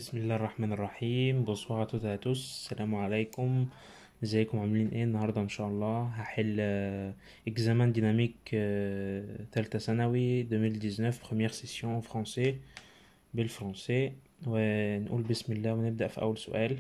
بسم الله الرحمن الرحيم بونسوار à toutes et à tous السلام عليكم ازيكم عاملين ايه النهارده ان شاء الله هحل اكزامان ديناميك تالتة ثانوي 2019 première session en français بالفرنسي ونقول بسم الله ونبدأ في أول سؤال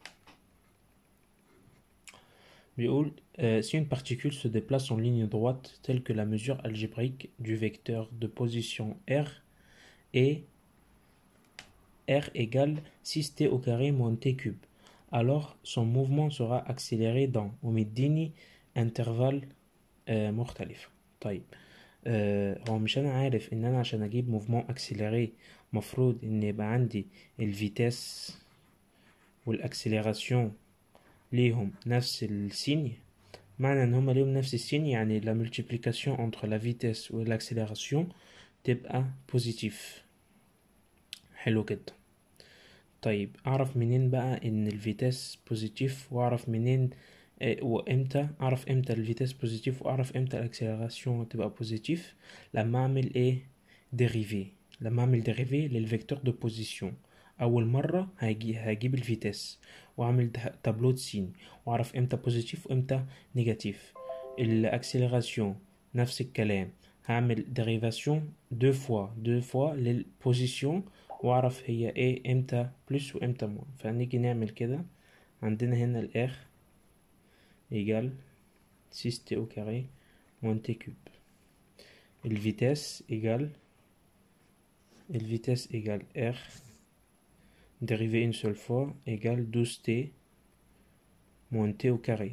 بيقول euh, si une particule se déplace en ligne droite telle que la mesure algébrique du vecteur de position r est r égale 6t au carré moins t cube alors son mouvement sera accéléré dans ومديني intervalle آه مختلف طيب آه هو مش انا عارف ان انا عشان اجيب موفمون اكسلري مفروض ان يبقى عندي الفيتاس والاكسلراسيون ليهم نفس السيني معنى ان هما ليهم نفس السيني يعني la multiplication entre la vitesse و l'accélération تبقى بوزيتيف حلو جدا طيب اعرف منين بقى ان الفيتاس بوزيتيف واعرف منين آه، وامتى اعرف امتى الفيتاس بوزيتيف واعرف امتى الاكسلراسيون تبقى بوزيتيف لما اعمل ايه ديريفي لما اعمل ديريفي للفيكتور دو بوزيسيون اول مره هاجي هجيب الفيتاس واعمل ده- تابلو دو سين واعرف امتى بوزيتيف وامتى نيجاتيف الاكسلراسيون نفس الكلام هعمل ديريفاسيون دو فوا دو فوا للبوزيسيون واعرف هي ايه امتى بلس وامتى موان فهنيجي نعمل كده عندنا هنا الاخ ايجال 6 t au carré moins t cube الفيتاس ايجال الفيتاس ايجال r dérivé une seule fois égale 12t moins t au carré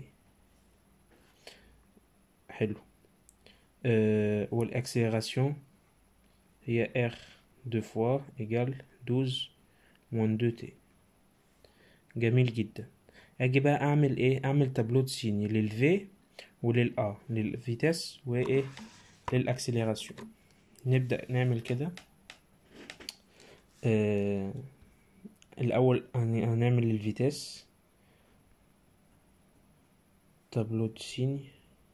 حلو euh, والاكسلراسيون هي r deux fois égale 12 moins 2t جميل جدا اجي بقى اعمل ايه اعمل تابلو سيني للفي وللأ للفيتاس وايه للاكسلراسيون نبدأ نعمل كده آه الاول هن- هنعمل الفيتاس تابلو سيني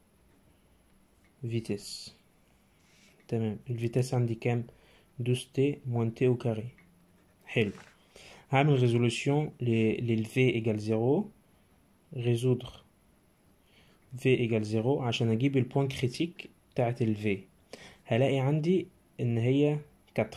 فيتاس تمام الفيتاس عندي كام 12t moins t au carré حلو هعمل ريزولوشن لل v égale 0 résoudre v égale 0 عشان اجيب البوان كريتيك بتاعت ال v هلاقي عندي ان هي 4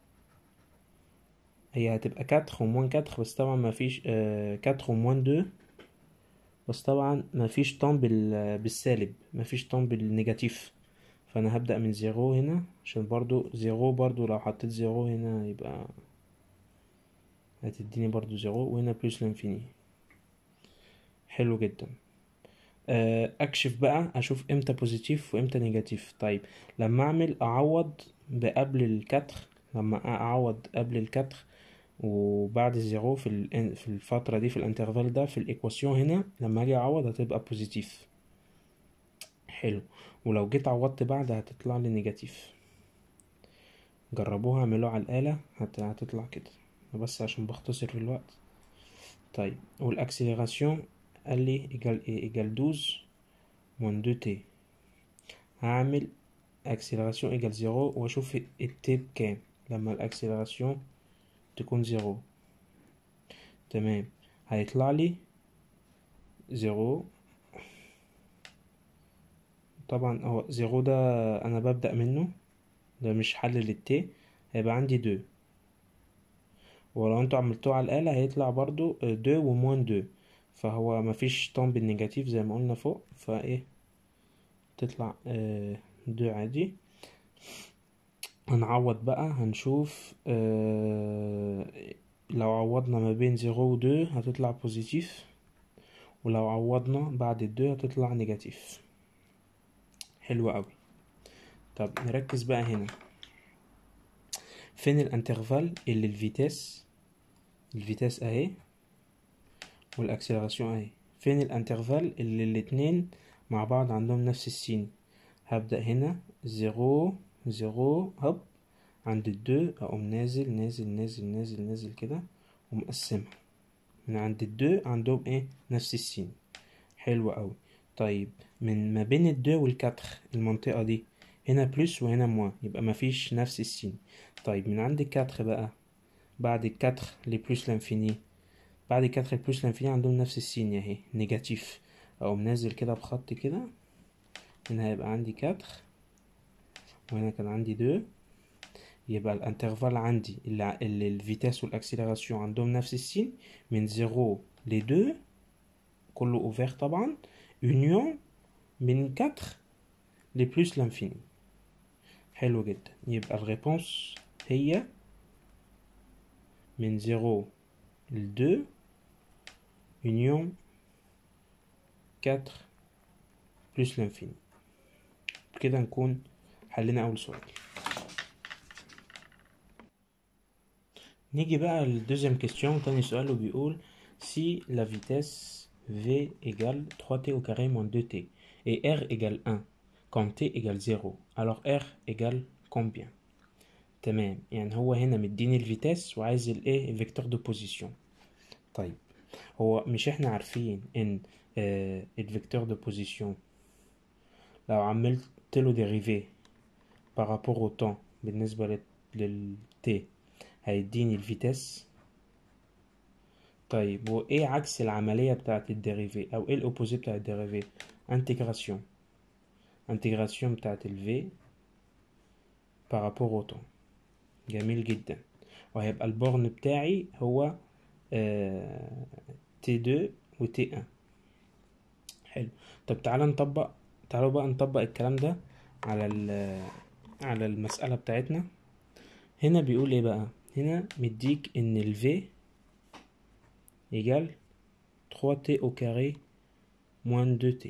هي هتبقى 4 وموان 4 بس طبعا ما فيش آه 4 وموان 2 بس طبعا ما فيش طن بال بالسالب ما فيش طن بالنيجاتيف فانا هبدأ من زيرو هنا عشان برضو زيرو برضو لو حطيت زيرو هنا يبقى هتديني برضو زيرو وهنا بلس لانفيني حلو جدا آه، اكشف بقى اشوف امتى بوزيتيف وامتى نيجاتيف طيب لما اعمل اعوض بقبل الكتر لما اعوض قبل الكتر وبعد الزيرو في ال- في الفترة دي في الانترفال ده في الايكواسيون هنا لما اجي اعوض هتبقى بوزيتيف حلو ولو جيت عوضت بعد هتطلع لي نيجاتيف جربوها اعملوها على الآلة هت... هتطلع كده بس عشان بختصر في الوقت طيب والاكسلراسيون قال لي ايجال ايه ايجال 12 موان 2 تي هعمل اكسلراسيون ايجال زيرو واشوف التي بكام لما الاكسلراسيون تكون زيرو تمام هيطلع لي زيرو طبعا هو زيرو ده انا ببدأ منه ده مش حل للتي هيبقى عندي دو ولو انتوا عملتوه على الآلة هيطلع برضو دو وموان دو فهو مفيش طن بالنيجاتيف زي ما قلنا فوق فايه تطلع آه، دو عادي هنعوض بقى هنشوف آه، لو عوضنا ما بين زيرو ودو هتطلع بوزيتيف ولو عوضنا بعد الدو هتطلع نيجاتيف حلو قوي طب نركز بقى هنا فين الانترفال اللي الفيتاس الفيتاس اهي والاكسلراسيون اهي فين الانترفال اللي الاتنين مع بعض عندهم نفس السين هبدأ هنا زيرو زيرو هوب عند الدو اقوم نازل نازل نازل نازل نازل كده ومقسمها من عند الدو عندهم ايه نفس السين حلو قوي طيب من ما بين الدو والكتر المنطقة دي هنا بلس وهنا موان يبقى مفيش نفس السين طيب من عند الكتر بقى بعد 4 لبلس لانفيني بعد 4 لبلس لانفيني عندهم نفس السين اهي نيجاتيف اقوم نازل كده بخط كده هنا هيبقى عندي 4 وهنا كان عندي 2 يبقى الانترفال عندي اللي, اللي الفيتاس والاكسلراسيون عندهم نفس السين من 0 ل 2 كله اوفير طبعا يونيون من 4 لبلس لانفيني حلو جدا يبقى الريبونس هي من 0 ل 2 يونيون 4 بلس لانفيني كده نكون حلينا أول سؤال نيجي بقى للدوزيام كيستيون تاني سؤال وبيقول si la vitesse v égale 3t au carré moins 2t et r égale 1 quand t égale 0 alors r égale combien تمام يعني هو هنا مديني الفيتاس وعايز الايه الفيكتور دو بوزيشن طيب هو مش احنا عارفين ان آه الفيكتور دو بوزيشن لو عملت له ديريفي بارابور او temps بالنسبة لل t هيديني الفيتاس طيب وايه عكس العملية بتاعت الديريفي او ايه الاوبوزي بتاع الديريفي انتجراسيون انتجراسيون بتاعت الفي بارابور او temps جميل جدا وهيبقى البورن بتاعي هو تي 2 و تي 1 حلو طب تعالى نطبق تعالوا بقى نطبق الكلام ده على على المسألة بتاعتنا هنا بيقول ايه بقى هنا مديك ان ال V égale 3t au carré moins 2t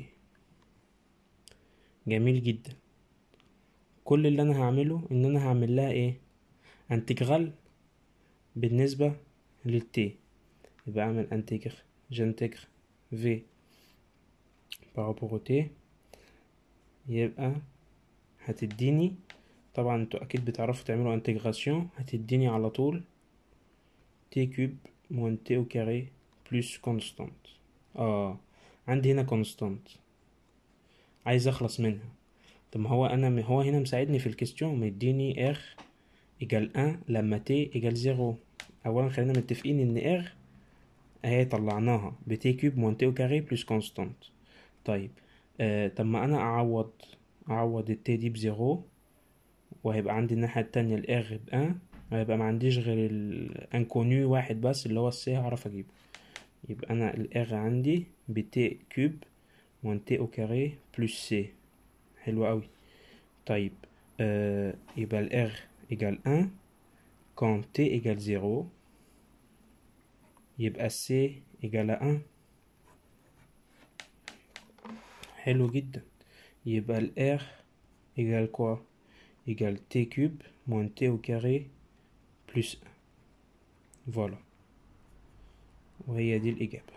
جميل جدا كل اللي انا هعمله ان انا هعمل لها ايه انتجرال بالنسبة للتي يبقى اعمل انتجر جانتجر في بارابور تي يبقى هتديني طبعا انتوا اكيد بتعرفوا تعملوا انتجراسيون هتديني على طول تي كوب موان تي او كاري بلس كونستانت اه عندي هنا كونستانت عايز اخلص منها طب ما هو انا هو هنا مساعدني في الكيستيون مديني ار ايجال 1 لما تي ايجال 0 اولا خلينا متفقين ان ار اهي طلعناها بتي كوب موان تي او كاري بلس كونستانت طيب آه طب ما انا اعوض اعوض التي دي بزيرو وهيبقى عندي الناحية التانية الار بان وهيبقى ما عنديش غير الانكونيو واحد بس اللي هو السي هعرف اجيبه يبقى انا الار عندي بتي كوب موان تي او كاري بلس سي حلو اوي طيب آه يبقى الار ايجال ان كون تي ايجال زيرو يبقى سي ايجال ان حلو جدا يبقى ال R égale quoi égale t cube moins t au carré plus 1 voilà وهي دي الإجابة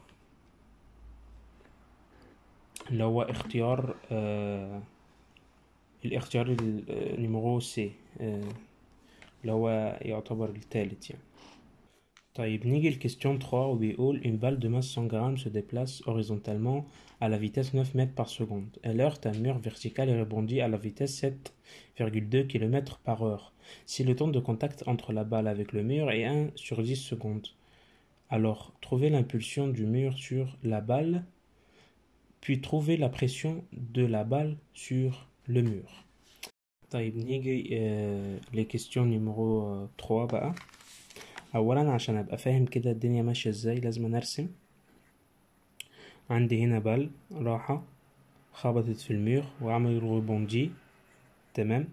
اللي هو اختيار آه الاختيار النيميرو سي آه اللي هو يعتبر التالت يعني طيب نيجي الكيستيون 3 وبيقول une balle de masse 100 grammes se déplace horizontalement à la vitesse 9 mètres par seconde. Elle heurte un mur vertical et rebondit à la vitesse 7,2 km par heure. Si le temps de contact entre la balle avec le mur est 1 sur 10 secondes, alors trouvez l'impulsion du mur sur la balle, puis trouvez la pression de la balle sur le mur. طيب نيجي آه لكيستيون نيميرو 3 بقى اولا عشان ابقى فاهم كده الدنيا ماشيه ازاي لازم ارسم عندي هنا بال راحة خبطت في المير وعمل روبوندي تمام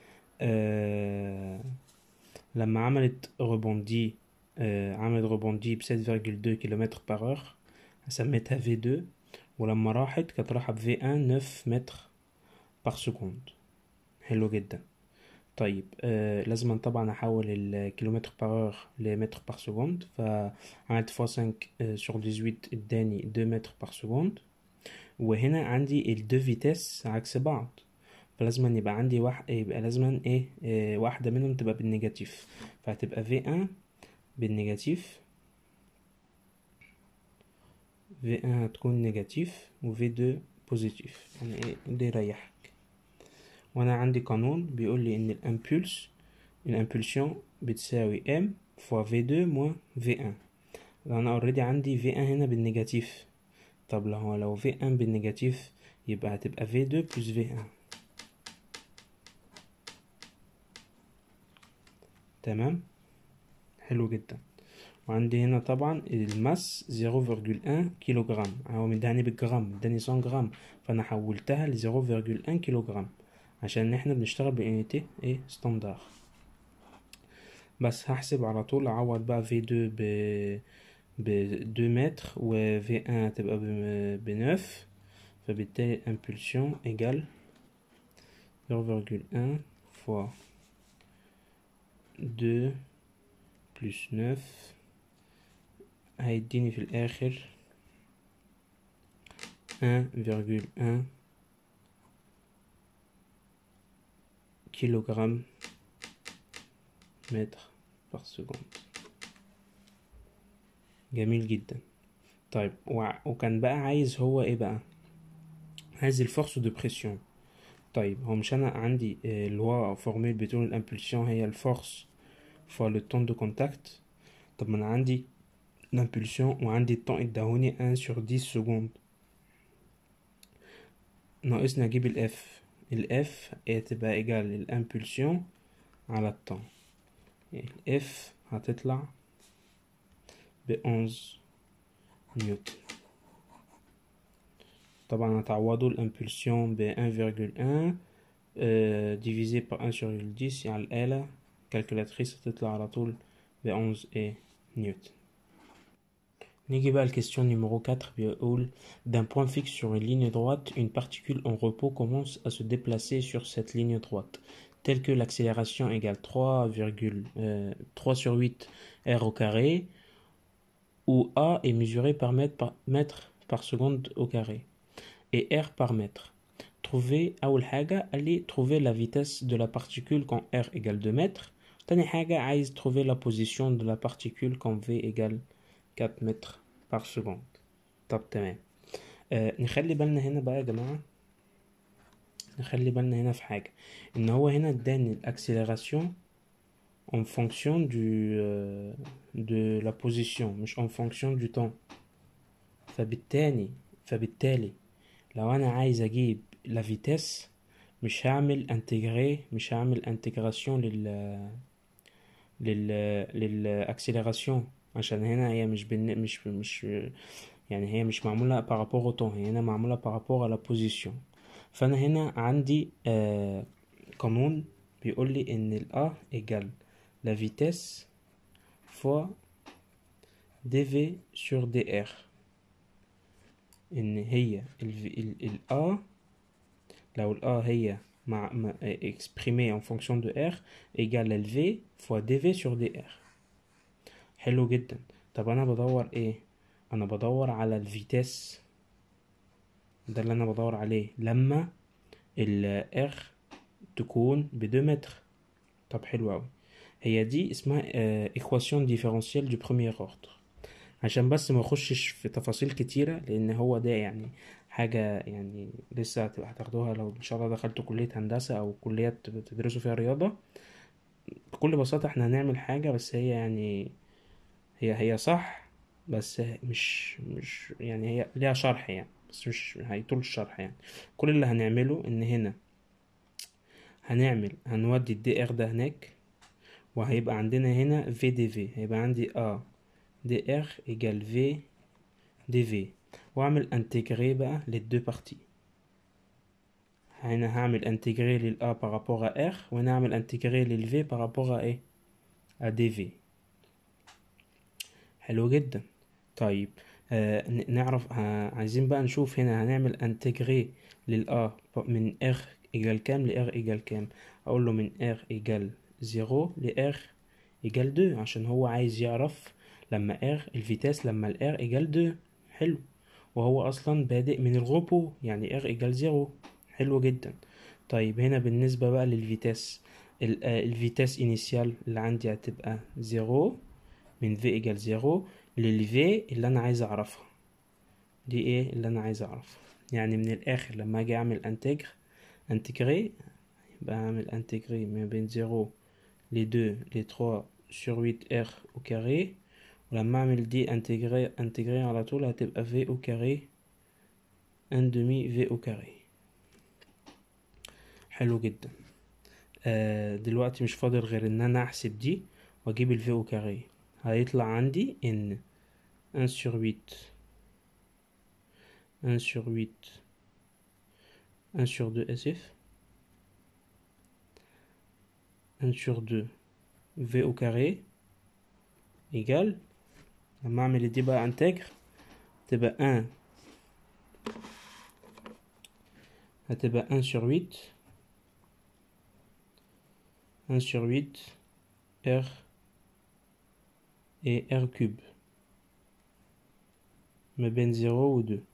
آه لما عملت روبوندي آه عملت روبوندي ب 7,2 كيلومتر باغ اور سميتها في 2 ولما راحت كانت رايحة ب في 1 9 متر باغ سكوند حلو جدا طيب آه لازم طبعا احول الكيلومتر باغ لمتر باغ سكوند فعملت فوا 5 آه سور 18 اداني 2 متر باغ سكوند وهنا عندي الدو فيتاس عكس بعض فلازم يبقى عندي واحد يبقى لازم ايه آه واحدة منهم تبقى بالنيجاتيف فهتبقى في 1 بالنيجاتيف في 1 هتكون نيجاتيف وفي 2 بوزيتيف يعني ايه اللي يريحك وانا عندي قانون بيقول لي ان الامبولس الامبولسيون بتساوي ام فوا في دو موان في ان انا اوريدي عندي في ان هنا بالنيجاتيف طب لو هو لو في ان بالنيجاتيف يبقى هتبقى في دو بلس في ان تمام حلو جدا وعندي هنا طبعا الماس 0.1 كيلو جرام هو مداني بالجرام مداني 100 جرام فانا حولتها ل 0.1 كيلو جرام عشان احنا بنشتغل بانيتي ايه ستاندار بس هحسب على طول اعوض بقى في 2 ب ب 2 متر و في 1 هتبقى ب 9 فبالتالي impulsion égale 0.1 fois 2 plus 9 هيديني في الآخر 1,1 كيلوغرام متر par seconde جميل جدا طيب وع- وكان بقى عايز هو ايه بقى عايز الفورس دو بريسيون طيب هو مش انا عندي آه، اللي هو فورميل بتقول الامبulsion هي الفورس فوا لو طون دو كونتاكت طب ما انا عندي الامبulsion وعندي الطون اداهوني 1 sur 10 سكوند ناقصني اجيب الاف الاف تبقى ايجال الامبulsion على الطون الاف هتطلع ب 11 نيوتن طبعا هتعوضوا الامبulsion ب 1,1 euh, divisé par 1 sur 10 على الآلة calculatrice هتطلع على طول ب 11 ايه نيوتن نيجي بقى الكيستيون نيميرو 4 بيقول d'un point fixe sur une ligne droite une particule en repos commence à se déplacer sur cette ligne droite telle que l'accélération égale 3, euh, 3 sur 8 r au carré où a est mesuré par mètre par, mètre par seconde au carré et r par mètre. Trouver أول حاجة قال لي trouver la vitesse de la particule quand r égale 2 mètres. تاني حاجة عايز trouver la position de la particule quand v égale 4 mètres par seconde. طب تمام. آه نخلي بالنا هنا بقى يا جماعة نخلي بالنا هنا في حاجة إن هو هنا اداني الأكسلراسيون en fonction du euh, de la position مش en fonction du temps فبالتالي فبالتالي لو انا عايز اجيب لا فيتيس مش هعمل انتجري مش هعمل انتجراسيون لل لل للاكسلراسيون عشان هنا هي مش بن... مش مش يعني هي مش معمولة بارابور au temps هي هنا معمولة بارابور على بوزيسيون فانا هنا عندي آه قانون بيقول لي ان ال A égale la vitesse fois dv sur dr ان هي ال ال ال A لو ال A هي مع, مع exprimée en fonction de R égale ال V fois dv sur dr حلو جدا طب انا بدور ايه انا بدور على الفيتاس ده اللي انا بدور عليه لما ال R تكون ب 2 متر طب حلو اوي هي دي اسمها ايكواسيون ديفرنسيال دو بروميير اوردر عشان بس ما اخشش في تفاصيل كتيرة لان هو ده يعني حاجة يعني لسه هتبقى هتاخدوها لو ان شاء الله دخلتوا كلية هندسة او كلية بتدرسوا فيها رياضة بكل بساطة احنا هنعمل حاجة بس هي يعني هي هي صح بس مش مش يعني هي ليها شرح يعني بس مش هيطول الشرح يعني كل اللي هنعمله ان هنا هنعمل هنودي الدي ار ده هناك وهيبقى عندنا هنا في دي في هيبقى عندي ا دي ار ايجال في دي في واعمل انتجري بقى للدو بارتي هنا هعمل انتجري للA بارابور ا ار وهنا هعمل انتجري للفي بارابور ا ايه ا دي في حلو جدا طيب آه نعرف آه عايزين بقى نشوف هنا هنعمل انتجري للA من r ايجال كام ل r ايجال كام اقول له من r ايجال 0 ل r ايجال 2 عشان هو عايز يعرف لما r الفيتاس لما ال r ايجال 2 حلو وهو اصلا بادئ من الغوبو يعني r ايجال 0 حلو جدا طيب هنا بالنسبة بقى للفيتاس الفيتاس انيسيال اللي عندي هتبقى 0 من v ايجال 0 للفي اللي انا عايز اعرفها دي ايه اللي انا عايز اعرفها يعني من الاخر لما اجي اعمل انتجر انتجري يبقى اعمل انتجري ما بين 0 ل 2 ل 3 sur 8 R au carré ولما أعمل دي انتجري انتجري على طول هتبقى V au carré 1 demi V au carré حلو جدا آه دلوقتي مش فاضل غير ان انا احسب دي واجيب ال V au carré هيطلع عندي ان 1 sur 8 1 sur 8 1 sur 2 SF 1 sur 2 V au carré égale لما اعمل دي بقى انتجر تبقى 1 هتبقى 1 sur 8 1 sur 8 R et R cube ما بين 0 و 2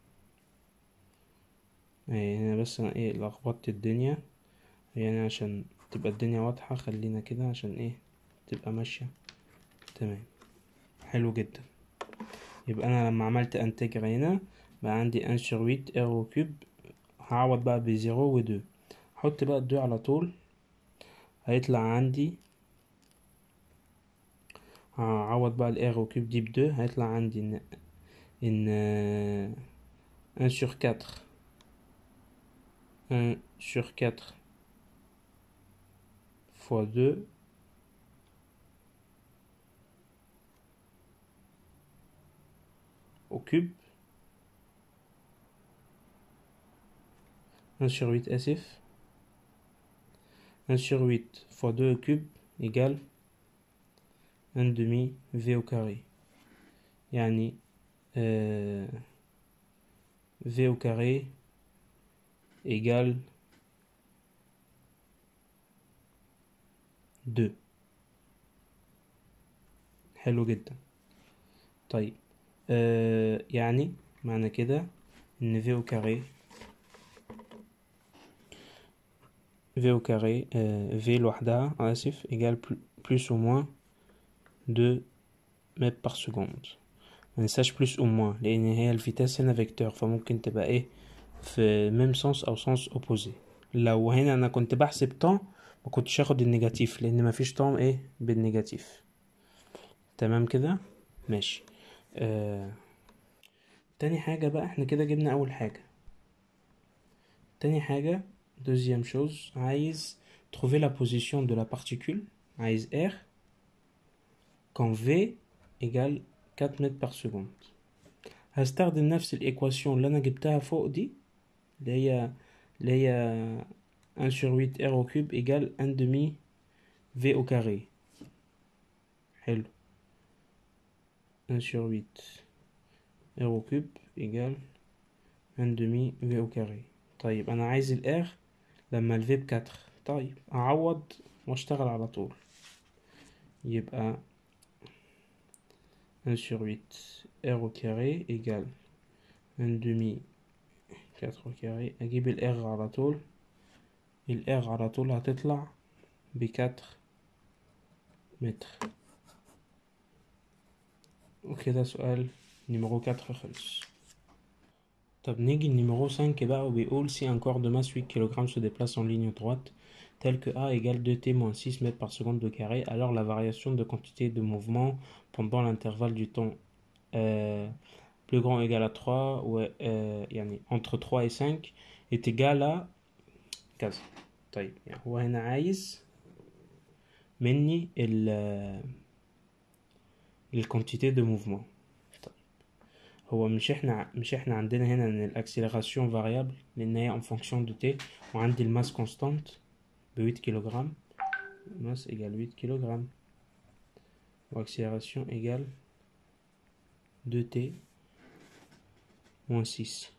اهي هنا بس انا ايه لخبطت الدنيا يعني عشان تبقى الدنيا واضحة خلينا كده عشان ايه تبقى ماشية تمام حلو جدا يبقى انا لما عملت انتجر هنا بقى عندي 1 sur 8 R au cube هعوض بقى بزيرو ودو احط بقى الدو على طول هيطلع عندي هعوض بقى الار au cube دي بدو هيطلع عندي ان ان 1 sur 4 1 sur 4 fois 2 au cube 1 sur 8 SF 1 sur 8 fois 2 au cube égale 1 demi V au carré يعني euh, V au carré égale 2 حلو جدا طيب آه يعني معنى كده ان في au carré v au carré euh, v لوحدها آسف égale plus ou moins 2 mètres par seconde مننساش plus ou moins لأن هي الفيتاس هنا فيكتور فممكن تبقى ايه في ميم سونس أو سونس أوبوزي لو هنا أنا كنت بحسب طن ما كنتش هاخد النيجاتيف لأن مفيش طن ايه بالنيجاتيف تمام كده ماشي آه. تاني حاجة بقى احنا كده جبنا أول حاجة تاني حاجة deuxième chose عايز trouver la position de la particule عايز R quand V égale 4 mètres par seconde هستخدم نفس الإيكواسيون اللي أنا جبتها فوق دي اللي هي اللي هي 1 sur 8 R au cube égale 1 demi V au carré حلو 1 sur 8 R au cube égale 1 demi V au carré طيب أنا عايز ال R لما ال V بكتر طيب أعوض وأشتغل على طول يبقى 1 sur 8 R au carré égale 1 demi 4 au carré أجيب ال R على طول ال R على طول هتطلع بكتر متر وكده سؤال نيميرو 4 خلص طب نيجي النيميرو 5 بقى وبيقول si un corps de masse 8 kg se déplace en ligne droite tel que A égale 2t moins 6 mètres par seconde de carré alors la variation de quantité de mouvement pendant l'intervalle du temps euh, plus grand ou égal à 3 ou euh, يعني entre 3 et 5 est égal à كذا طيب يعني هو هنا عايز مني ال الكونتيتي دو موفمون طيب هو مش احنا مش احنا عندنا هنا ان الاكسلراسيون فاريابل لان هي ان فونكسيون دو تي وعندي الماس كونستانت ب 8 كيلوغرام masse égale 8 kg ou accélération égale 2t moins 6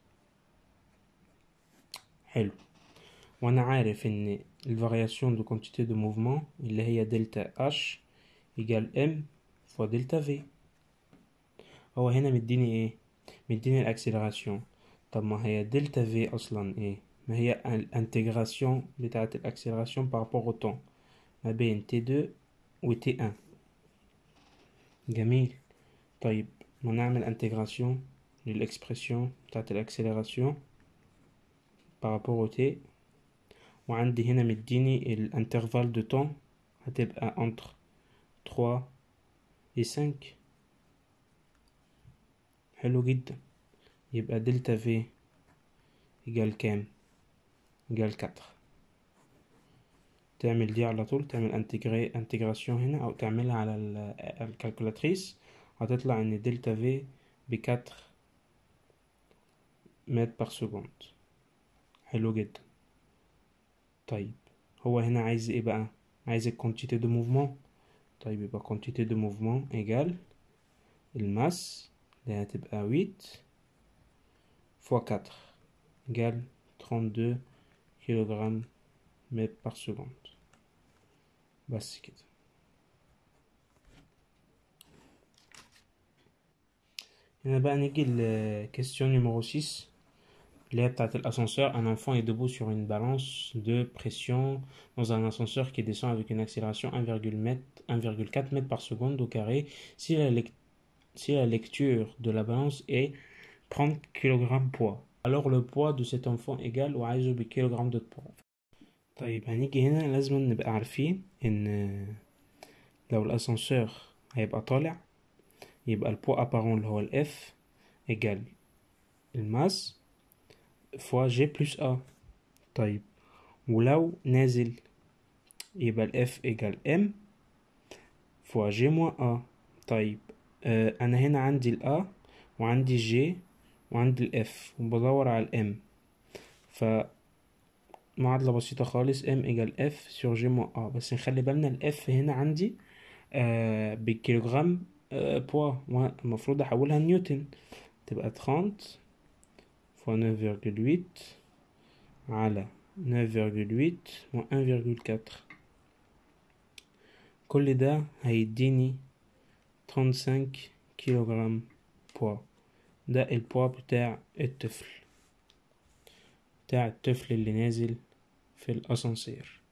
حلو وانا عارف ان الفارياسيون دو كونتيتي دو موفمون اللي هي دلتا h égale m fois دلتا v هو هنا مديني ايه مديني الاكسلراسيون طب ما هي دلتا v اصلا ايه ما هي الانتجراسيون بتاعت الاكسلراسيون بارابور او طون ما بين T2 و T1 جميل طيب ما نعمل انتجراسيون للإكسبرسيون بتاعت الأكسلراسيون بارابور au T وعندي هنا مديني الانترفال دو طون هتبقى entre 3 et 5 حلو جدا يبقى دلتا في يجال كام يجال 4 تعمل دي على طول تعمل انتجري انتجراسيون هنا او تعملها على الكالكولاتريس هتطلع ان دلتا في ب 4 متر بار سكوند حلو جدا طيب هو هنا عايز ايه بقى عايز الكونتيتي دو موفمون طيب يبقى كونتيتي دو موفمون ايجال الماس اللي هتبقى 8 فوا 4 ايجال 32 كيلوغرام متر بار سكوند بس كده هنا بقى نيجي لكيستيون نيميرو 6 اللي هي بتاعت الاسcenseur un enfant est debout sur une balance de pression dans un ascenseur qui descend avec une accélération 1,4 m par seconde au carré si la, lec si la lecture de la balance est 30 kg poids alors le poids de cet enfant égal وعايزه بكيلوغرام de poids طيب هنيجي هنا لازم نبقى عارفين ان لو الاسانسور هيبقى طالع يبقى البوا ابارون اللي هو الاف ايجال الماس فوا جي بلس ا طيب ولو نازل يبقى الاف ايجال ام فوا جي موان ا طيب آه انا هنا عندي الا وعندي جي وعندي الاف وبدور على الام ف معادلة بسيطة خالص ام ايجال اف سور جي موان ا بس نخلي بالنا الاف هنا عندي آه بالكيلوغرام آه بوا المفروض احولها نيوتن تبقى 30 فوا 9,8 على 9,8 و 1,4 كل ده هيديني 35 كيلوغرام بوا ده البوا بتاع الطفل بتاع الطفل اللي نازل في الاسانسير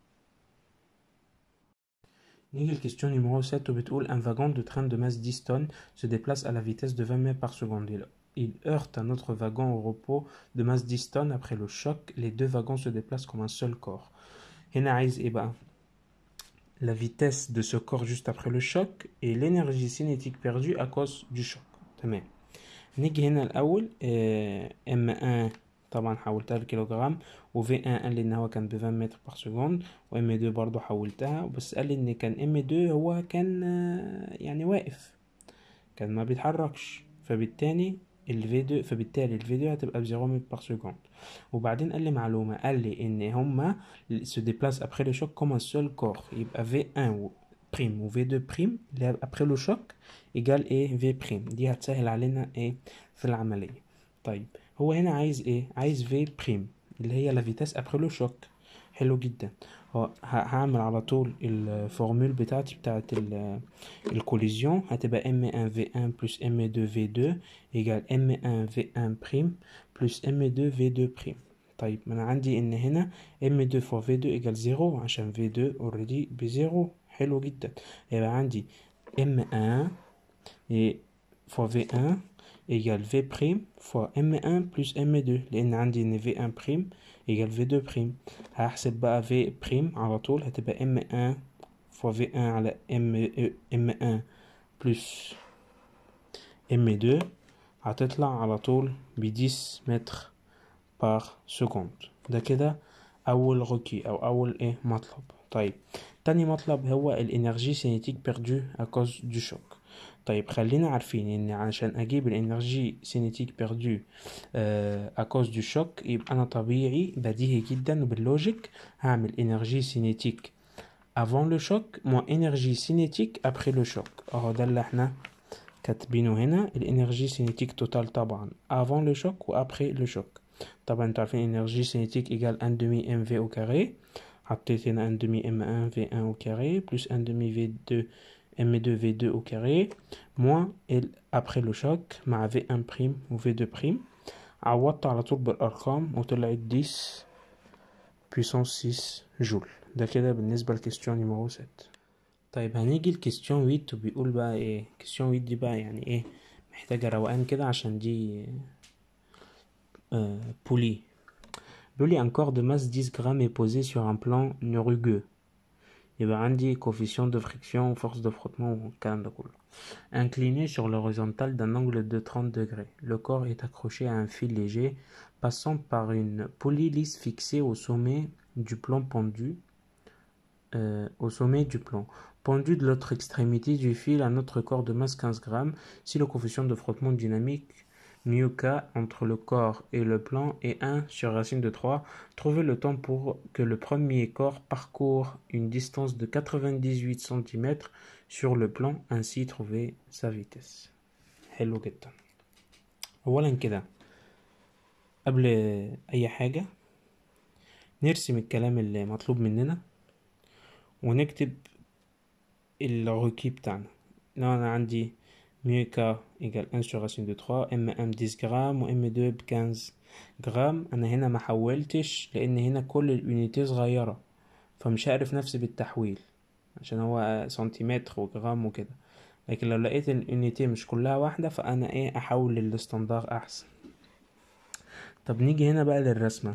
نيجي الكيستيون نيميرو 7 وبتقول un wagon de train de masse 10 tonnes se déplace à la vitesse de 20 mètres par seconde il heurte un autre wagon au repos de masse 10 tonnes après le choc les deux wagons se déplacent comme un seul corps هنا عايز ايه بقى la vitesse de ce corps juste après le choc et l'énergie cinétique perdue à cause du choc تمام نيجي هنا الاول ام 1 طبعا حولتها لكيلوغرام و في 1 قال لي ان هو كان ب 20 متر بار سكوند و ام 2 برضو حولتها بس قال لي ان كان ام 2 هو كان يعني واقف كان ما بيتحركش فبالتالي الفي 2 فبالتالي الفي 2 هتبقى ب 0 متر بار سكوند وبعدين قال لي معلومه قال لي ان هما se déplacent après le choc comme un seul corps يبقى في 1 بريم و في 2 بريم اللي هي après le choc ايجال ايه في بريم دي هتسهل علينا ايه في العمليه طيب هو هنا عايز ايه عايز في بريم اللي هي لا فيتاس ابخي لو شوك حلو جدا هو هعمل على طول الفورمول بتاعتي بتاعت الكوليزيون هتبقى ام 1 في 1 بلس ام 2 في 2 ايجال ام 1 في 1 بريم بلس ام 2 في 2 بريم طيب ما انا عندي ان هنا ام 2 فور في 2 ايجال 0 عشان في 2 اوريدي بزيرو حلو جدا يبقى عندي ام 1 فور في 1 égale V prime fois M1 plus M2 لأن عندي إن V1 prime égale V2 prime هحسب بقى V prime على طول هتبقى M1 fois V1 على M M1 plus M2 هتطلع على طول ب 10 متر بار سكوند ده كده أول غوكي أو أول إيه مطلب طيب تاني مطلب هو الانرجي سينيتيك بيردو أكوز دو شوك طيب خلينا عارفين ان عشان اجيب الانرجي سينيتيك بيردو اكوز دو شوك يبقى انا طبيعي بديهي جدا وباللوجيك هعمل انرجي سينيتيك افون لو شوك مو انرجي سينيتيك ابخي لو شوك اهو ده اللي احنا كاتبينه هنا الانرجي سينيتيك توتال طبعا افون لو شوك وابخي لو شوك طبعا انتوا عارفين انرجي سينيتيك ايجال ان دومي ام في او كاري حطيت هنا ان دومي ام 1 في 1 او كاري بلس ان دومي في 2 M2 V2 au carré moins L après le choc مع V1 prime و V2 prime عوضت على طول بالأرقام وطلعت 10 puissance 6 جول ده كده بالنسبة لكيستيون نيميرو 7 طيب هنيجي لكيستيون 8 وبيقول بقى ايه كيستيون 8 دي بقى يعني ايه محتاجة روقان كده عشان دي آه بولي بيقول لي un corps de masse 10 grammes est posé sur un plan rugueux يبقى عندي coefficient de friction force de frottement والكلام ده كله incliné sur l'horizontale d'un angle de 30 degrés le corps est accroché à un fil léger passant par une poulie lisse fixée au sommet du plan pendu euh, au sommet du plan pendu de l'autre extrémité du fil à notre corps de masse 15 grammes si le coefficient de frottement dynamique mu k entre le corps et le plan est 1 sur racine de 3. Trouvez le temps pour que le premier corps parcourt une distance de 98 cm sur le plan, ainsi trouver sa vitesse. حلو جدا أولا كده قبل أي حاجة نرسم الكلام اللي مطلوب مننا ونكتب الركيب بتاعنا لو أنا عندي mu k égale 1 sur racine de 3 mm 10 جرام و m2 ب 15 جرام انا هنا ما حولتش لان هنا كل اليونيتي صغيره فمش هعرف نفسي بالتحويل عشان هو سنتيمتر وجرام وكده لكن لو لقيت اليونيتي مش كلها واحده فانا ايه احول للاستندار احسن طب نيجي هنا بقى للرسمه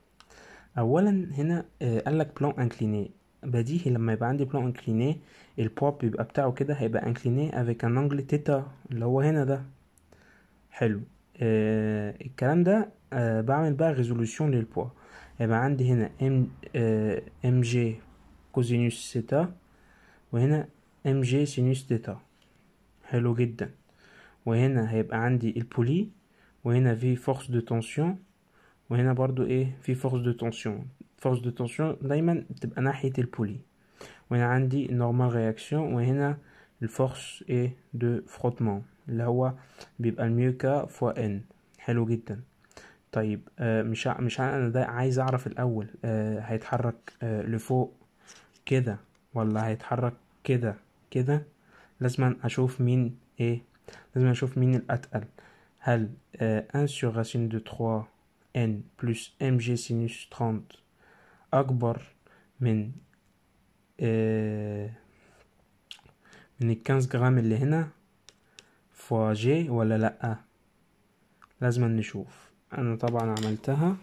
اولا هنا آه قالك بلان انكليني بديهي لما يبقى عندي بلان انكليني البوا بيبقى بتاعه كده هيبقى انكليني افيك ان انجل تيتا اللي هو هنا ده حلو آه الكلام ده آه بعمل بقى ريزولوشن للبوا هيبقى عندي هنا ام آه ام جي كوزينوس سيتا وهنا ام جي سينوس تيتا حلو جدا وهنا هيبقى عندي البولي وهنا في فورس دو تنسيون وهنا برضو ايه في فورس دو تنسيون فورس دو تنسيون دايما بتبقى ناحية البولي وهنا عندي نورمال رياكسيون وهنا الفورس ايه دو فروتمون اللي هو بيبقى الميو كا فوا ان حلو جدا طيب آه مش ع- مش ع- انا ده عايز اعرف الاول آه هيتحرك آه لفوق كده ولا هيتحرك كده كده لازم اشوف مين ايه لازم اشوف مين الاتقل هل آه 1 sur racine de 3 n plus mg sinus 30 اكبر من آه من ال 15 جرام اللي هنا فوا جي ولا لأ لازم نشوف انا طبعا عملتها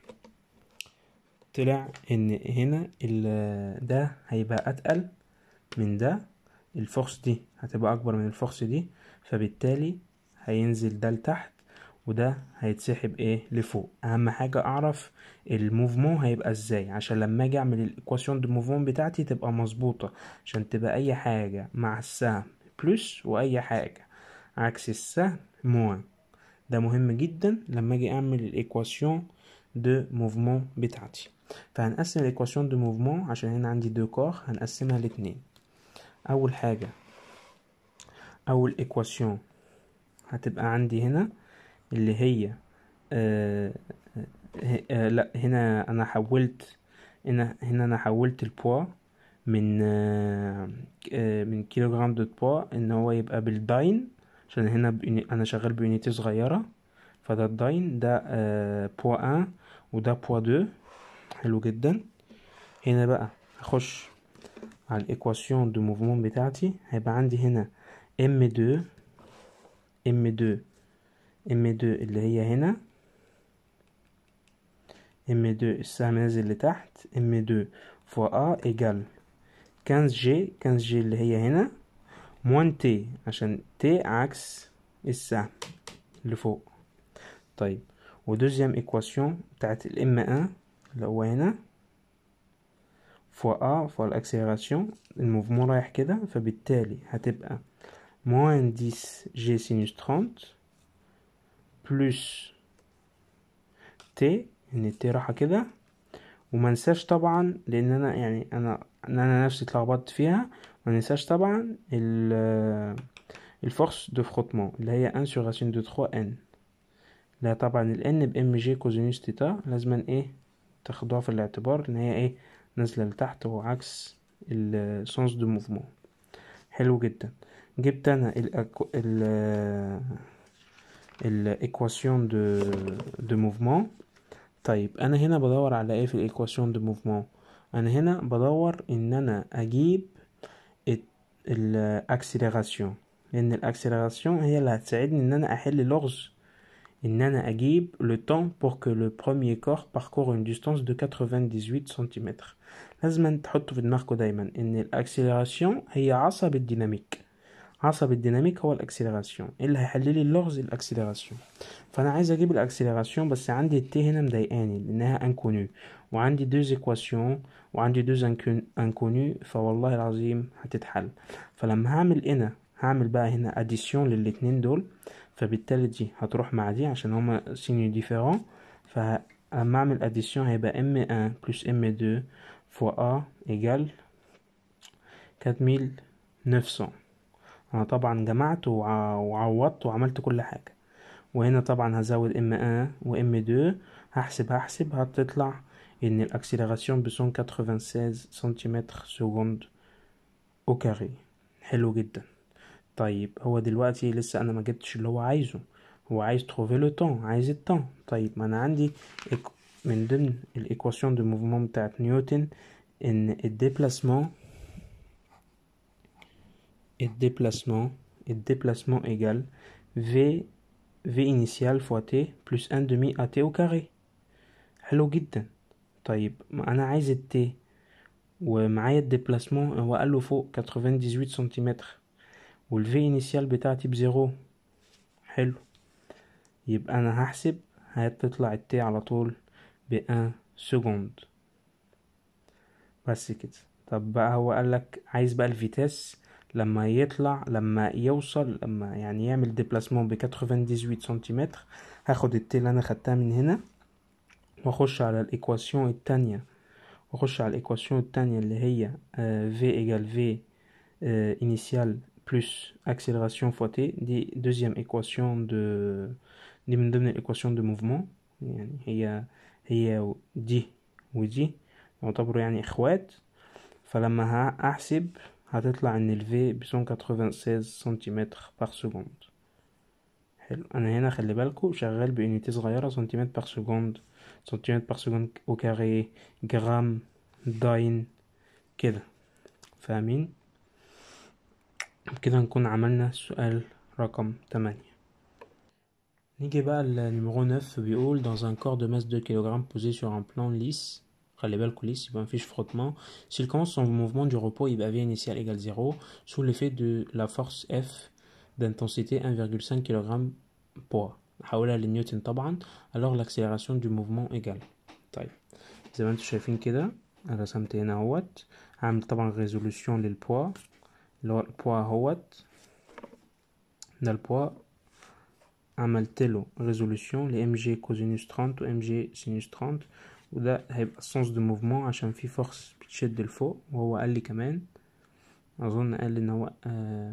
طلع ان هنا ال- ده هيبقى اتقل من ده الفورس دي هتبقى اكبر من الفورس دي فبالتالي هينزل ده لتحت وده هيتسحب ايه لفوق اهم حاجة اعرف الموفمون هيبقى ازاي عشان لما اجي اعمل الايكواسيون دو موفمون بتاعتي تبقى مظبوطة عشان تبقى اي حاجة مع السهم بلس واي حاجة عكس السهم موان ده مهم جدا لما اجي اعمل الايكواسيون دو موفمون بتاعتي فهنقسم الايكواسيون دو موفمون عشان هنا عندي دو كور هنقسمها لاتنين اول حاجة اول ايكواسيون هتبقى عندي هنا اللي هي آه آه آه لا هنا انا حولت هنا هنا انا حولت البوا من آه آه من كيلوغرام دو بوا ان هو يبقى بالداين عشان هنا بيوني انا شغال بيونيتي صغيرة فده الداين ده آه بوا ان وده بوا دو حلو جدا هنا بقى هخش على الايكواسيون دو موفمون بتاعتي هيبقى عندي هنا ام دو ام دو ام دو اللي هي هنا ام دو السهم نازل لتحت ام دو فوا ا ايجال 15 جي 15 جي اللي هي هنا موان تي عشان تي عكس السهم اللي فوق طيب ودوزيام ايكواسيون بتاعت الام 1 اللي هو هنا فوا ا فوا الاكسلراسيون الموفمون رايح كده فبالتالي هتبقى موان 10 جي سينوس 30 بلس تي ان التي راحة كده وما ننساش طبعا لان انا يعني انا ان انا نفسي اتلخبطت فيها ما ننساش طبعا ال الفورس دو فروتمون اللي هي 1 sur racine de 3 n لا طبعا ال n ب ام جي كوزينوس تيتا لازما ايه تاخدوها في الاعتبار ان هي ايه نازلة لتحت وعكس السونس دو موفمون حلو جدا جبت انا الأكو... ال الايكواسيون دو دو موفمون طيب انا هنا بدور على ايه في الايكواسيون دو موفمون انا هنا بدور ان انا اجيب الاكسلراسيون لان الاكسلراسيون هي اللي هتساعدني ان انا احل لغز ان انا اجيب لو temps pour que le premier corps parcourt une distance de 98 سم لازم تحطوا في دماغكم دايما ان الاكسلراسيون هي عصب الديناميك عصب الديناميك هو الاكسلراسيون اللي هيحل لي اللغز الاكسلراسيون فانا عايز اجيب الاكسلراسيون بس عندي التي هنا مضايقاني لانها انكونو وعندي دوز ايكواسيون وعندي دوز انكونو فوالله العظيم هتتحل فلما هعمل هنا هعمل بقى هنا اديسيون للاتنين دول فبالتالي دي هتروح مع دي عشان هما سينيو ديفيرون فلما اعمل اديسيون هيبقى ام 1 بلس ام 2 فوا ا ايجال 4900 انا طبعا جمعت وع- وعوضت وعملت كل حاجة وهنا طبعا هزود ام 1 و ام 2 هحسب هحسب هتطلع ان الاكسلراسيون بسون 96 سنتيمتر سكوند او كاري حلو جدا طيب هو دلوقتي لسه انا ما جبتش اللي هو عايزه هو عايز تروفي لو طون عايز الطون طيب ما انا عندي إك- من ضمن الايكواسيون دو موفمون بتاعت نيوتن ان الديبلاسمون الديبلاسمون الديبلاسمون égal v v initial fois t plus 1 demi à t au carré حلو جدا طيب ما انا عايز التي ومعايا الديبلاسمون هو قال له فوق 98 سنتيمتر والفي انيسيال بتاعتي بزيرو حلو يبقى انا هحسب هتطلع التي على طول بان سكوند بس كده طب بقى هو قالك عايز بقى الفيتاس لما يطلع لما يوصل لما يعني يعمل ديبلاسمون ب 98 سنتيمتر هاخد التي اللي انا خدتها من هنا واخش على الايكواسيون التانية واخش على الايكواسيون التانية اللي هي v égale v euh, initial plus accélération fois t دي deuxième équation de دي من ضمن الايكواسيون دو موفمون يعني هي هي دي ودي يعتبروا يعني اخوات فلما ه- احسب هتطلع ان ال V بسون 96 سنتيمتر بار سكوند حلو انا هنا خلي بالكو شغال بيونيتي صغيرة سنتيمتر بار سكوند سنتيمتر بار سكوند او كاري جرام داين كده فاهمين كده نكون عملنا سؤال رقم 8 نيجي بقى لنيميرو 9 بيقول dans un corps de masse 2 kg posé sur un plan lisse خلي بالكوا lisse يبقى مفيش frottement s'il commence son mouvement du repos يبقى V initial égale 0 sous l'effet de la force F d'intensité 1,5 kg poids حولها لنيوتن طبعا alors l'accélération du mouvement égale طيب زي ما انتم شايفين كده انا رسمت هنا اهوت هعمل طبعا ريزولوشن للبوا اللي هو البوا اهوت ده البوا عملت له ريزولوشن ل ام جي كوزينوس 30 و ام جي سينوس 30 وده هيبقى السنس دو موفمون عشان في فورس بتشد لفوق وهو قال لي كمان اظن قال ان هو اه,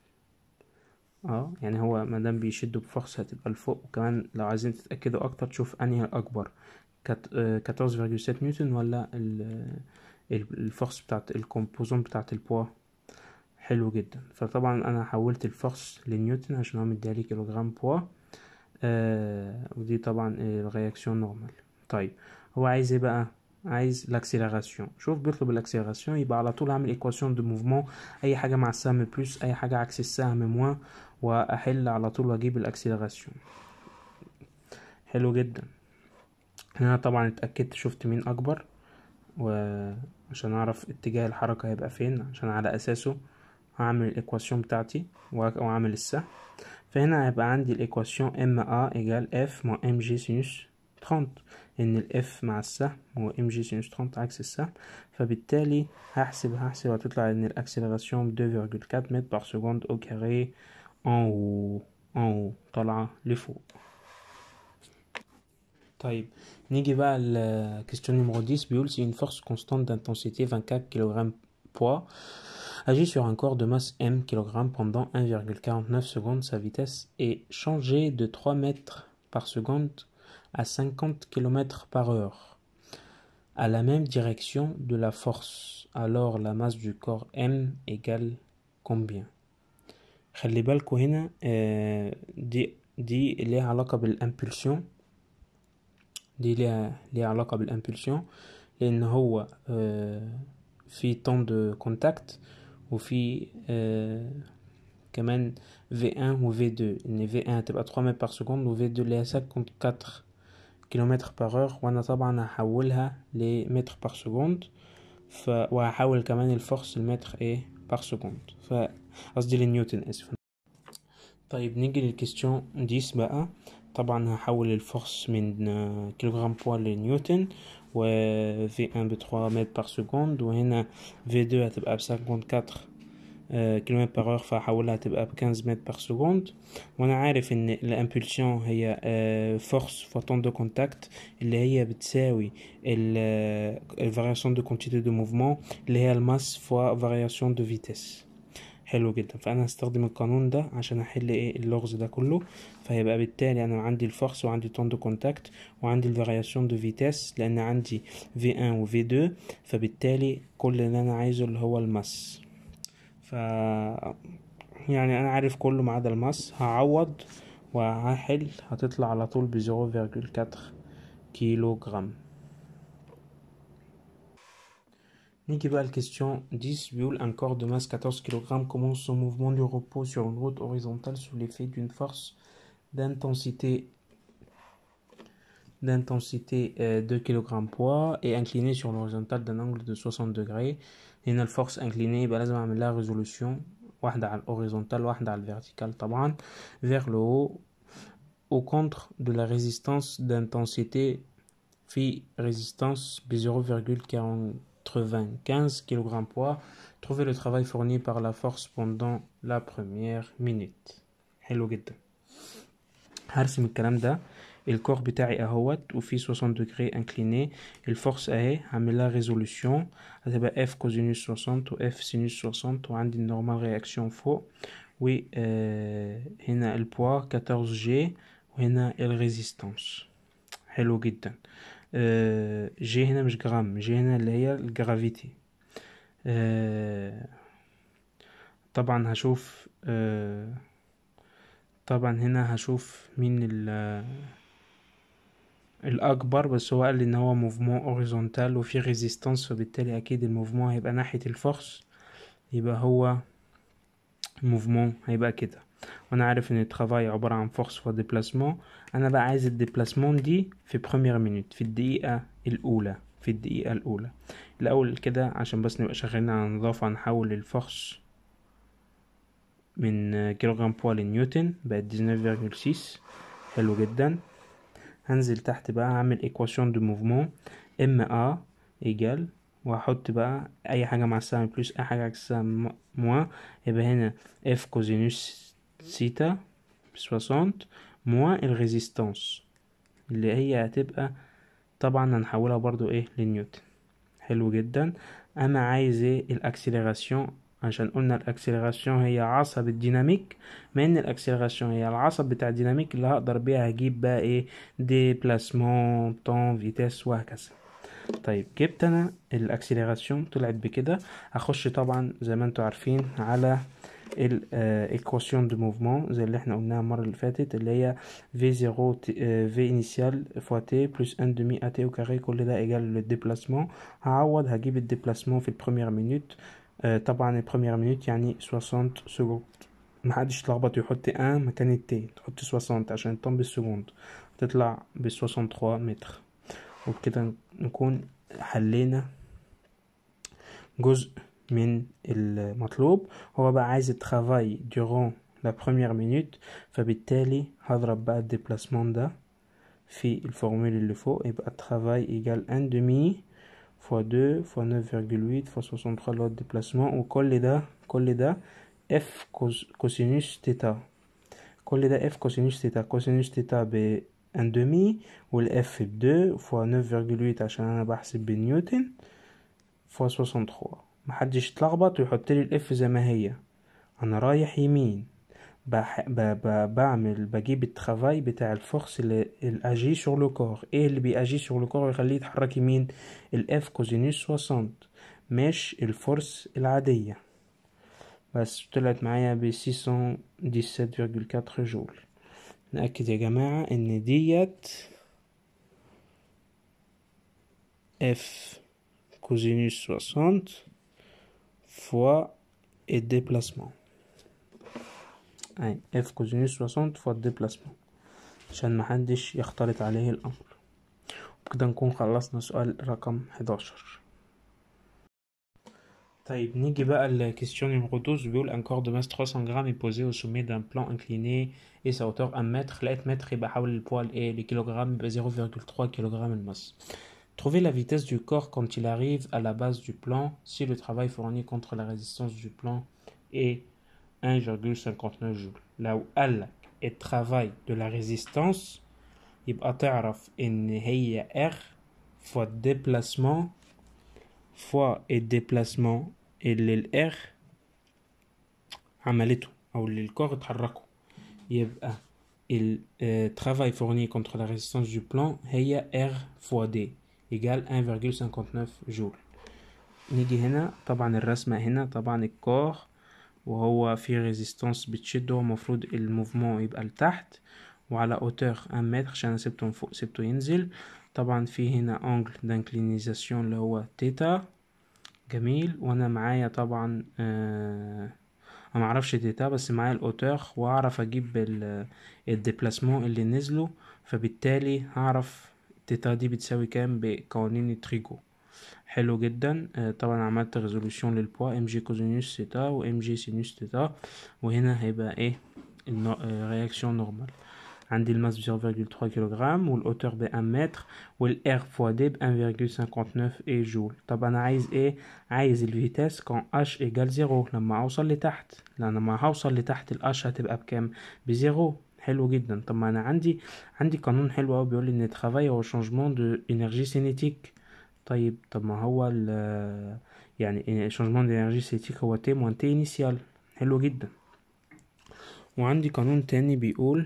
آه يعني هو مادام بيشدوا بفورس هتبقى لفوق وكمان لو عايزين تتاكدوا اكتر تشوف انهي الاكبر كات- آه، 14,7 نيوتن ولا ال- ال- الفورس بتاعت الكومبوزون بتاعت البوا حلو جدا فطبعا انا حولت الفورس لنيوتن عشان هو مديالي كيلوغرام بوا آه ودي طبعا الرياكسيون نورمال طيب هو عايز ايه بقى عايز لاكسيلراسيون شوف بيطلب الاكسيلراسيون يبقى على طول اعمل ايكواسيون دو موفمون اي حاجه مع السهم بلس اي حاجه عكس السهم موان واحل على طول واجيب الاكسيلراسيون حلو جدا هنا طبعا اتاكدت شفت مين اكبر وعشان اعرف اتجاه الحركه هيبقى فين عشان على اساسه هعمل الايكواسيون بتاعتي واعمل السهم فهنا هيبقى عندي الايكواسيون ام ا ايجال اف مع ام جي سينوس 30 ان الاف مع السهم هو ام جي سينوس 30 عكس السهم فبالتالي هحسب هحسب هتطلع ان الاكسلراسيون 2.4 متر بار سكوند او كاري ان او ان او طالعه لفوق طيب نيجي بقى ل question numéro 10 بيقول si une force constante d'intensité 24 kg poids agit sur un corps de masse m kg pendant 1,49 secondes, sa vitesse est changée de 3 mètres par seconde à 50 km par heure à la même direction de la force. Alors la masse du corps m égale combien خلي بالكوا هنا آه، دي دي ليها علاقة بالامبulsion دي ليها ليها علاقة بالامبulsion لأن هو آه، في طون دو كونتاكت وفي كمان V1 و V2 ان V1 هتبقى 3 متر بار سكوند و V2 اللي هي 54 كيلومتر بار اور وانا طبعا هحولها لمتر بار سكوند ف وهحول كمان الفورس المتر ايه بار سكوند ف قصدي لنيوتن اسف طيب نيجي للكيستيون 10 بقى طبعا هحول الفورس من آه، كيلوغرام بوا لنيوتن و V1 ب 3 متر بار سكوند وهنا V2 هتبقى ب 54 آه، كيلومتر بار اور فهحولها تبقى ب 15 متر بار سكوند وانا عارف ان الامبولسيون هي فورس فوا طون دو كونتاكت اللي هي بتساوي الفارياسيون دو كونتيتي دو موفمون اللي هي الماس فوا فارياسيون دو فيتيس حلو جدا فانا هستخدم القانون ده عشان احل ايه اللغز ده كله فهيبقى بالتالي انا عندي الفورس وعندي طون دو كونتاكت وعندي الفارياسيون دو فيتيس لان عندي V1 و V2 فبالتالي كل اللي انا عايزه اللي هو الماس ف يعني انا عارف كله ما عدا الماس هعوض وهحل هتطلع على طول ب 0.4 كيلو جرام نيجي بقى الكيستيون 10 بيقول un corps de masse 14 kg commence son mouvement du repos sur une route horizontale sous l'effet d'une force d'intensité d'intensité euh, 2 kg poids et incliné sur l'horizontale d'un angle de 60 degrés هنا الفورس inclinée يبقى لازم اعمل لها ريزولوشن واحدة على الهوريزونتال واحدة على الفيرتيكال طبعا vers le haut au contre de la résistance d'intensité في résistance ب 0,95 kg poids trouver le travail fourni par la force pendant la première minute حلو جدا هرسم الكلام ده الكور بتاعي اهوت وفي 60 دوجري انكليني الفورس اهي هعمل لها ريزولوشن هتبقى اف كوزينوس 60 و اف سينوس 60 وعندي النورمال رياكسيون فوق و آه هنا البوا 14 جي وهنا الريزيستانس حلو جدا آه جي هنا مش جرام جي هنا اللي هي الجرافيتي آه طبعا هشوف آه طبعا هنا هشوف مين ال الأكبر بس هو قال لي إن هو موفمون أوريزونتال وفي ريزيستانس فبالتالي أكيد الموفمون هيبقى ناحية الفورس يبقى هو موفمون هيبقى كده وأنا عارف إن الترافاي عبارة عن فورس فوا ديبلاسمون أنا بقى عايز الديبلاسمون دي في بروميير مينوت في الدقيقة الأولى في الدقيقة الأولى الأول كده عشان بس نبقى شغالين على نظافة هنحول الفورس من كيلوغرام بوا لنيوتن بقت 19.6 حلو جدا هنزل تحت بقى هعمل ايكواسيون دو موفمون ام ا ايجال وهحط بقى اي حاجه مع السهم بلس اي حاجه عكسها موان يبقى هنا اف كوزينوس سيتا 60 موان الريزيستانس اللي هي هتبقى طبعا هنحولها برضو ايه لنيوتن حلو جدا انا عايز ايه الاكسلراسيون عشان قلنا الاكسلراسيون هي عصب الديناميك ما ان الاكسلراسيون هي العصب بتاع الديناميك اللي هقدر بيها هجيب بقى ايه ديبلاسمون طون فيتيس وهكذا طيب جبت انا الاكسلراسيون طلعت بكده هخش طبعا زي ما انتوا عارفين على الايكواسيون دو موفمون زي اللي احنا قلناها المره اللي فاتت اللي هي في 0 في انيسيال فوا تي بلس 1 دومي ا تي او كاري كل ده ايجال للديبلاسمون هعوض هجيب الديبلاسمون في البروميير مينوت آه طبعا البروميير مينوت يعني 60 سكوند محدش يتلخبط ويحط ان مكان التي تحط 60 عشان الطن بالسكوند تطلع ب 63 متر وبكده نكون حلينا جزء من المطلوب هو بقى عايز الترافاي durant لا بروميير مينوت فبالتالي هضرب بقى الديبلاسمون ده في الفورمول اللي فوق يبقى الترافاي ايجال ان دومي fois 2 fois 9,8 fois 63 لو déplacement وكل ده كل ده f cosinus تيتا كل ده f cosinus تيتا cosinus تيتا ب 1 demi والf ب 2 fois 9,8 عشان انا بحسب بالنيوتن fois 63 محدش يتلخبط ويحط لي الاف زي ما هي انا رايح يمين بح... ب... ب... بعمل بجيب الترافاي بتاع الفورس اللي الاجي سور لو كور ايه اللي بيأجي سور لو كور ويخليه يتحرك يمين الاف كوزينوس 60 مش الفورس العادية بس طلعت معايا ب 617.4 جول نأكد يا جماعة ان ديت اف كوزينوس 60 فوا الديبلاسمون اهي اف كوزينوس 60 فوا الديبلاسمون عشان محدش يختلط عليه الأمر وبكده نكون خلصنا سؤال رقم 11 طيب نيجي بقى لكيستيون نيميرو 12 بيقول un corps de masse 300 grammes est posé au sommet d'un plan incliné et sa hauteur 1 mètre لقيت متر يبقى حول البوا الايه لكيلوغرام يبقى 0,3 kg الماس Trouvez la vitesse du corps quand il arrive à la base du plan si le travail fourni contre la résistance du plan est 1,59 joules. لو قال لك الترافاي de la résistance يبقى تعرف ان هي R fois déplacement fois الديبلاسمون اللي ال R عملته او اللي الكور اتحركوا يبقى ال travail fourni contre la résistance du plan هي R fois D égale 1,59 جول نيجي هنا طبعا الرسمة هنا طبعا الكور وهو في ريزيستانس بتشده هو المفروض الموفمون يبقى لتحت وعلى اوتور ان متر عشان انا سبته من فوق سبته ينزل طبعا في هنا انجل دانكلينيزاسيون اللي هو تيتا جميل وانا معايا طبعا آه انا معرفش تيتا بس معايا الاوتور واعرف اجيب الديبلاسمون اللي نزله فبالتالي هعرف تيتا دي بتساوي كام بقوانين تريجو حلو جدا آه طبعا عملت ريزولوشن للبوا ام جي كوزينوس تيتا و ام جي سينوس تيتا وهنا هيبقى ايه رياكسيون نورمال عندي الماس ب 0,3 كيلوغرام والاوتور ب 1 متر والار فوا دي ب 1,59 اي جول طب انا عايز ايه عايز الفيتاس كون اش ايجال زيرو لما اوصل لتحت لان لما هوصل لتحت الاش هتبقى بكام بزيرو حلو جدا طب ما انا عندي عندي قانون حلو قوي بيقول لي ان الترافاي هو شانجمون دو انرجي سينيتيك طيب طب ما هو ال يعني شانجمون دي سيتيك هو تي موان تي انيسيال حلو جدا وعندي قانون تاني بيقول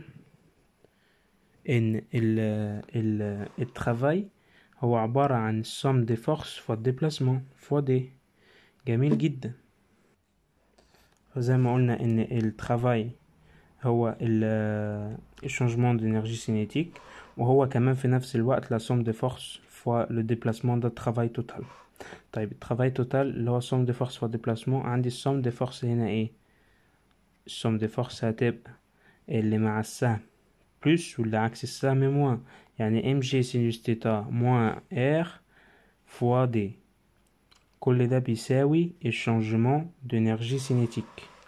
ان ال ال الترافاي هو عبارة عن somme des forces fois déplacement fois d جميل جدا فزي ما قلنا ان الترافاي هو الشانجمون دينرجي سينيتيك وهو كمان في نفس الوقت لا somme des forces fois le déplacement de travail total طيب الترافاي توتال اللي هو somme des forces fois déplacement عندي السوم دي فورس هنا ايه السوم دي فورس هتبقى اللي مع السهم بلس واللي عكس السهم موان يعني ام جي سينوس تيتا موان ار فوا دي كل ده بيساوي الشانجمون دونرجي سينيتيك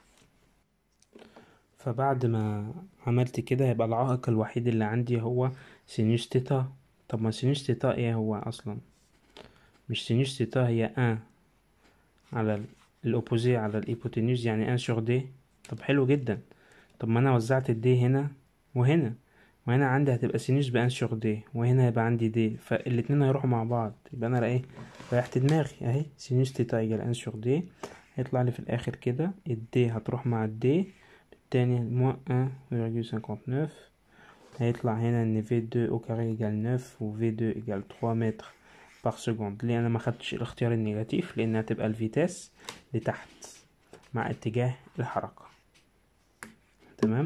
فبعد ما عملت كده يبقى العائق الوحيد اللي عندي هو سينوس تيتا طب ما سينوس تيتا ايه هو اصلا مش سينوس تيتا هي ان على الاوبوزي على الهيبوتنيوز يعني ان سور دي طب حلو جدا طب ما انا وزعت الدي هنا وهنا وهنا عندي هتبقى سينوس بان سور دي وهنا هيبقى عندي دي فالاتنين هيروحوا مع بعض يبقى انا ايه ريحت دماغي اهي سينوس تيتا يجي ان سور دي هيطلع لي في الاخر كده الدي هتروح مع الدي بالتاني موان ان فيرجول سنكونت نوف هيطلع هنا ان في دو او كاري ايجال نوف و في دو ايجال تخوا متر بار سكوند ليه انا ما خدتش الاختيار النيجاتيف لان هتبقى الفيتاس لتحت مع اتجاه الحركة تمام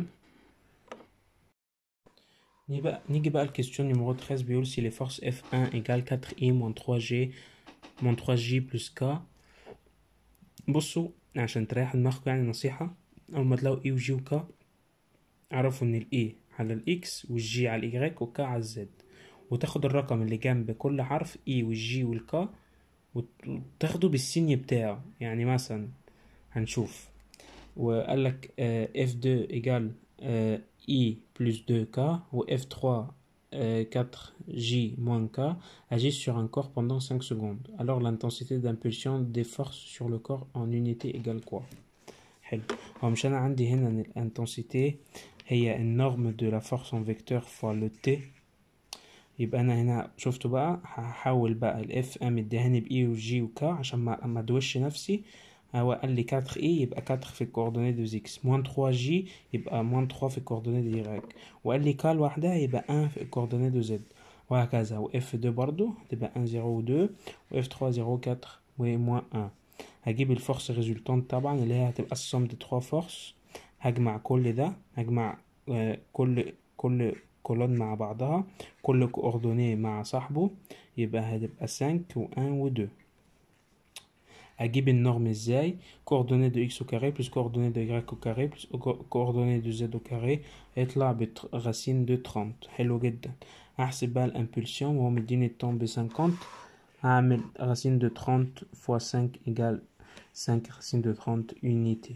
نيجي بقى نيجي بقى الكيستيون نيميرو 13 بيقول si les forces F1 égale 4i moins 3g moins 3j plus k بصوا عشان تريحوا دماغكم يعني نصيحة أول ما تلاقوا اي وجي وك اعرفوا ان الاي على الاكس والجي على الايجريك والك على الزد وتاخد الرقم اللي جنب كل حرف اي والجي والك وتاخده بالسيني بتاعه يعني مثلا هنشوف وقال لك F2 égale I plus 2K ou F3 4J moins K agissent sur un corps pendant 5 secondes. Alors l'intensité d'impulsion des forces sur le corps en unité égale quoi حلو هو مش انا عندي هنا ان الانتنسيتي هي النورم دو لا فورس ان فيكتور فوا لو تي يبقى انا هنا شفتوا بقى هحول بقى الاف ام ادهاني باي وجي وك عشان ما ما ادوش نفسي هو قال لي 4 اي يبقى 4 في الكوردوني دو زيكس موان 3 جي يبقى موان 3 في الكوردوني دو يراك وقال لي ك لوحدها يبقى 1 في الكوردوني دو زد وهكذا و اف 2 برضو هتبقى 1 0 و 2 و اف 3 0 4 و موان 1 هجيب الفورس ريزولتانت طبعا اللي هي هتبقى السوم دي 3 فورس هجمع كل ده هجمع كل كل كولون مع بعضها كل كوردوني مع صاحبه يبقى هتبقى 5 و 1 و 2 اجيب النورم ازاي coordonnées de x au carré plus coordonnées de y au carré plus co- coordonnées de z au carré هيطلع براسين de 30 حلو جدا احسب بقى الامبulsion وهو مديني الطن ب 50 هعمل racine de 30 fois 5 égale 5 racine de 30 unité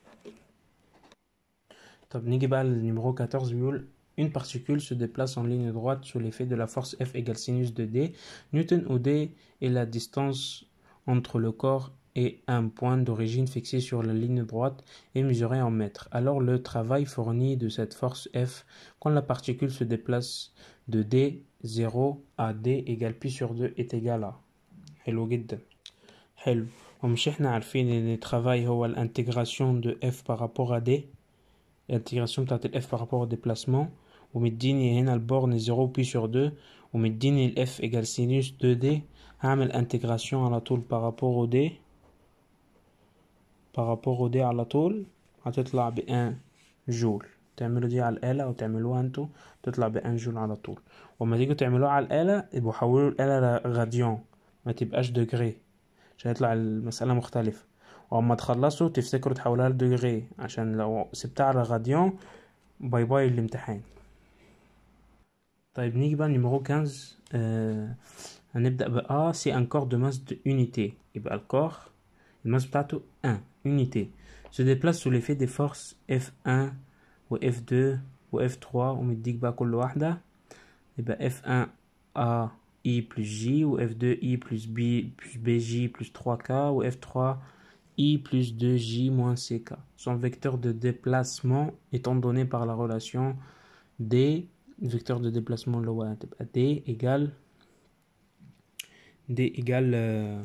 طب نيجي بقى للنيميرو 14 بيقول Une particule se déplace en ligne droite sous l'effet de la force F égale sinus de D. Newton ou D est la distance entre le corps et un point d'origine fixé sur la ligne droite et mesuré en mètres. Alors le travail fourni de cette force F quand la particule se déplace de D0 à D égale pi sur 2 est égal à حلو جدا حلو ومش احنا عارفين ان الترافاي هو الانتجراسيون دو F par rapport à D الانتجراسيون بتاعت ال F par rapport au déplacement ومديني هنا البورن 0 بي sur 2 ومديني ال F égale sinus 2D هعمل انتجراسيون على طول par rapport au D par rapport au D على طول هتطلع ب 1 جول تعملوا دي على الآلة أو تعملوها انتوا تطلع ب 1 جول على طول وما تيجوا تعملوها على الآلة يبقوا حولوا الآلة لغاديون ما تبقاش دجري عشان يطلع المسألة مختلفة وأما تخلصوا تفتكروا تحولها لدجري عشان لو سبتها على غاديون باي باي الامتحان طيب نيجي بقى نيميرو 15 آه هنبدأ ب A سي ان كور دو ماس دو unité يبقى الكور الماس بتاعته 1 unité se déplace sous l'effet des forces F1 و F2 و F3 ومديك بقى كل واحدة يبقى F1 A I plus J ou F2 I plus B plus BJ plus 3K ou F3 I plus 2J moins CK. Son vecteur de déplacement étant donné par la relation D, vecteur de déplacement le هو هتبقى D égale D égale euh,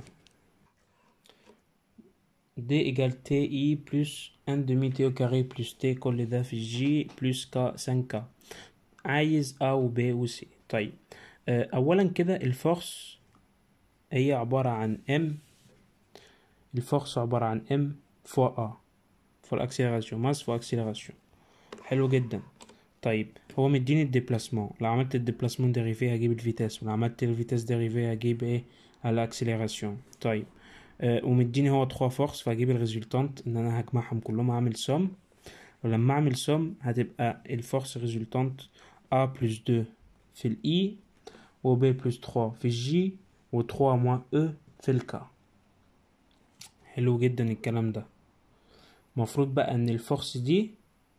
D égale TI plus 1 demi T au carré plus T كل ده في J plus K 5K عايز A و B و C طيب آه، اولا كده الفورس هي عبارة عن M الفورس عبارة عن M فوا A فوا الاكسلراسيون ماس فوا اكسلراسيون حلو جدا طيب هو مديني الديبلاسمون لو عملت الديبلاسمون ديريفي هجيب الفيتاس ولو عملت الفيتاس ديريفي هجيب ايه الاكسلراسيون طيب آه ومديني هو 3 فورس فهجيب الريزولتانت ان انا هجمعهم كلهم هعمل سوم ولما اعمل سوم هتبقى الفورس ريزولتانت A plus 2 في الاي و B plus 3 في الجي و 3 moins E في الكا حلو جدا الكلام ده مفروض بقى ان الفورس دي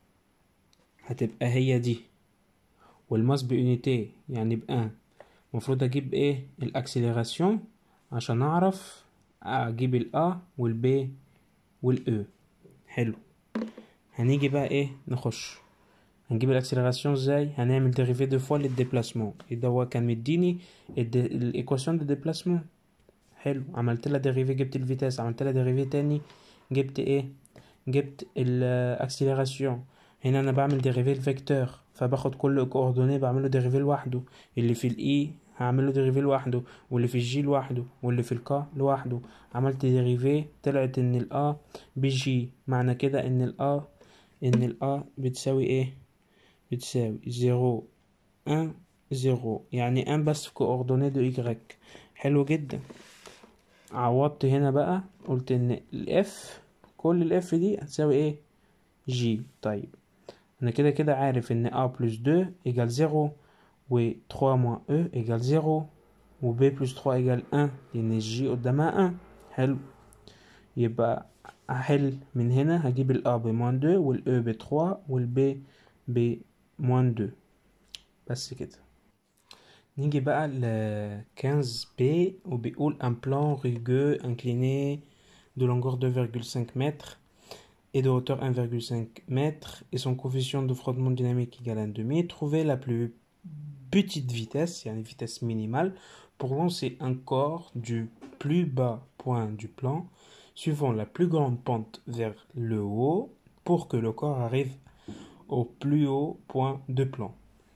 هتبقى هي دي والماس بيونيتي يعني بأن المفروض اجيب ايه الاكسلراسيون عشان اعرف اجيب الا والبي والاو حلو هنيجي بقى ايه نخش هنجيب الاكسلراسيون ازاي هنعمل ديريفي دو فوا للديبلاسمون ده هو كان مديني الايكواسيون دو ديبلاسمون حلو عملت لها ديريفي جبت الفيتاس عملت لها ديريفي تاني جبت ايه جبت الاكسلراسيون هنا انا بعمل ديريفي الفيكتور فباخد كل كوردوني بعمله ديريفي لوحده اللي في الاي هعمله ديريفي لوحده واللي في الجي لوحده واللي في الكا لوحده عملت ديريفي طلعت ان الا بجي معنى كده ان الا ان الا بتساوي ايه بتساوي زيرو ان زيرو يعني ان بس في كوردوني دو ايكغيك حلو جدا عوضت هنا بقى قلت ان الاف كل الاف دي هتساوي ايه جي طيب انا كده كده عارف ان a plus 2 égale 0 و 3 moins e égale 0 و b plus 3 égale 1 لان الجي قدامها 1 حلو يبقى هحل من هنا هجيب ال a ب moins 2 وال e ب 3 وال b ب moins 2 بس كده نيجي بقى ل 15b وبيقول un plan rugueux incliné de longueur 2,5 mètres et de hauteur 1,5 mètre et son coefficient de frottement dynamique égale à 1,5, trouver la plus petite vitesse, il y a une vitesse minimale, pour lancer un corps du plus bas point du plan, suivant la plus grande pente vers le haut, pour que le corps arrive au plus haut point de plan.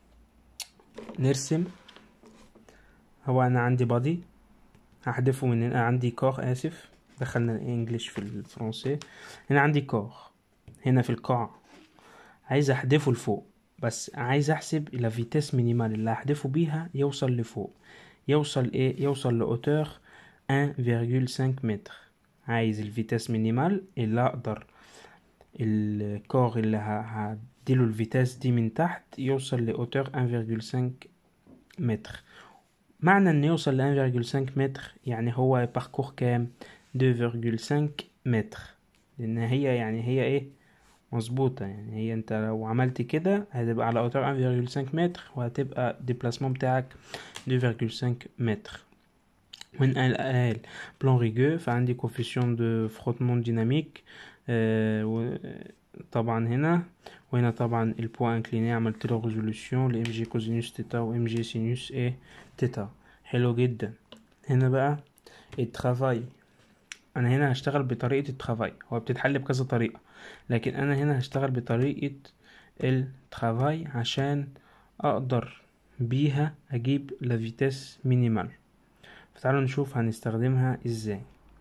نرسم هو أنا عندي بادي هحذفه من هنا عندي كور آسف دخلنا الانجليش في الفرنسي هنا عندي كور هنا في القاع عايز احذفه لفوق بس عايز احسب لا فيتيس مينيمال اللي هحذفه بيها يوصل لفوق يوصل ايه يوصل لأوتور 1.5 متر عايز الفيتاس مينيمال اللي اقدر الكور اللي ه- هديله الفيتاس دي من تحت يوصل لأوتور 1.5 متر معنى ان يوصل ل 1.5 متر يعني هو باركور كام 2.5 متر لان هي يعني هي ايه مظبوطة يعني هي انت لو عملت كده هتبقى على اوتور 1.5 متر وهتبقى الديبلاسمون بتاعك 2.5 متر وين قال قال بلان ريجو فعندي كوفيسيون دو فروتمون ديناميك طبعا هنا وهنا طبعا البوا انكليني عملت له ريزولوشن لام جي كوزينوس تيتا وام جي سينوس ايه تيتا حلو جدا هنا بقى الترافاي انا هنا هشتغل بطريقة الترافاي هو بتتحل بكذا طريقة لكن انا هنا هشتغل بطريقة الترافاي عشان اقدر بيها اجيب لا فيتاس مينيمال فتعالوا نشوف هنستخدمها ازاي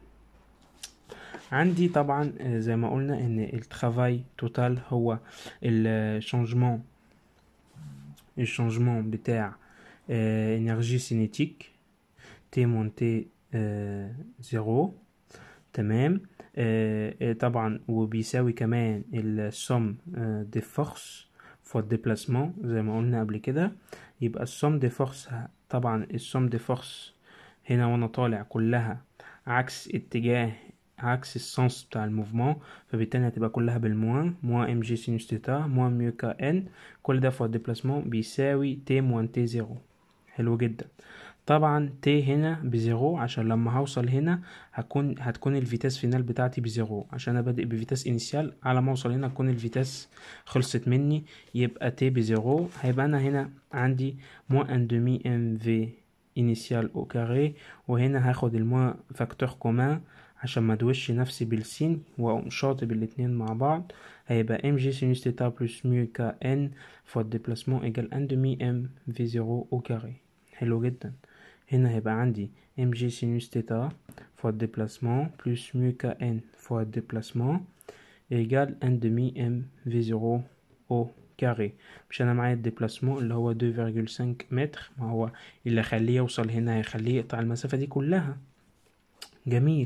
عندي طبعا آه، زي ما قلنا ان الترافاي توتال هو الشانجمون الشانجمون بتاع انرجي سينيتيك تي مونتي زيرو تمام آه، آه، طبعا وبيساوي كمان السوم دي فورس فور ديبلاسمون زي ما قلنا قبل كده يبقى السوم دي فورس طبعا السوم دي فورس هنا وانا طالع كلها عكس اتجاه عكس السنس بتاع الموفمون فبالتالي هتبقى كلها بالموان موان ام جي سينوس تيتا موان ميو كا ان كل ده فور ديبلاسمون بيساوي تي موان تي زيرو حلو جدا طبعا تي هنا بزيرو عشان لما هوصل هنا هكون هتكون الفيتاس فينال بتاعتي بزيرو عشان انا بادئ بفيتاس انيسيال على ما اوصل هنا تكون الفيتاس خلصت مني يبقى تي بزيرو هيبقى انا هنا عندي موان ان دومي ام في انيسيال او كاري وهنا هاخد الموا فاكتور كومان عشان ما ادوش نفسي بالسين واقوم شاطب الاتنين مع بعض هيبقى ام جي سينوس تيتا بلس ميو كا ان فور ديبلاسمون ايجال ان دومي ام في زيرو او كاري حلو جدا هنا هيبقى عندي ام جي سينوس تيتا فور ديبلاسمون بلس ميو كا ان فور ديبلاسمون ايجال ان دومي ام في زيرو او كاري مش انا معايا الديبلاسمون اللي هو 2.5 متر ما هو اللي هيخليه يوصل هنا هيخليه يقطع المسافة دي كلها جميل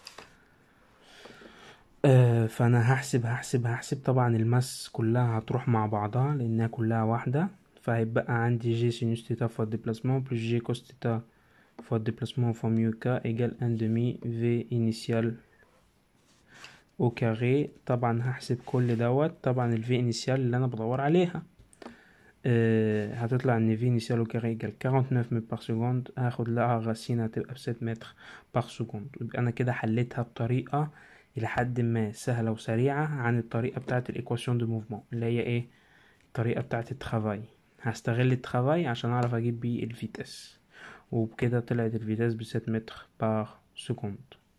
آه فانا هحسب هحسب هحسب طبعا الماس كلها هتروح مع بعضها لانها كلها واحدة فهيبقى عندي جي سينوس تيتا فور ديبلاسمون بلس جي كوس تيتا فور ديبلاسمون فور ميو كا ايجال ان دومي في انيسيال او كاري طبعا هحسب كل دوت طبعا الفي انيسيال اللي انا بدور عليها آه هتطلع ان في انيسيال او كاري ايجال 49 متر بار سكوند هاخد لها راسين هتبقى ب 6 متر بار سكوند يبقى انا كده حليتها بطريقة الى حد ما سهلة وسريعة عن الطريقة بتاعة الايكواسيون دو موفمون اللي هي ايه الطريقة بتاعة الترافاي هستغل الترافاي عشان اعرف اجيب بيه الفيتاس وبكده طلعت الفيتاس ب 6 متر بار سكوند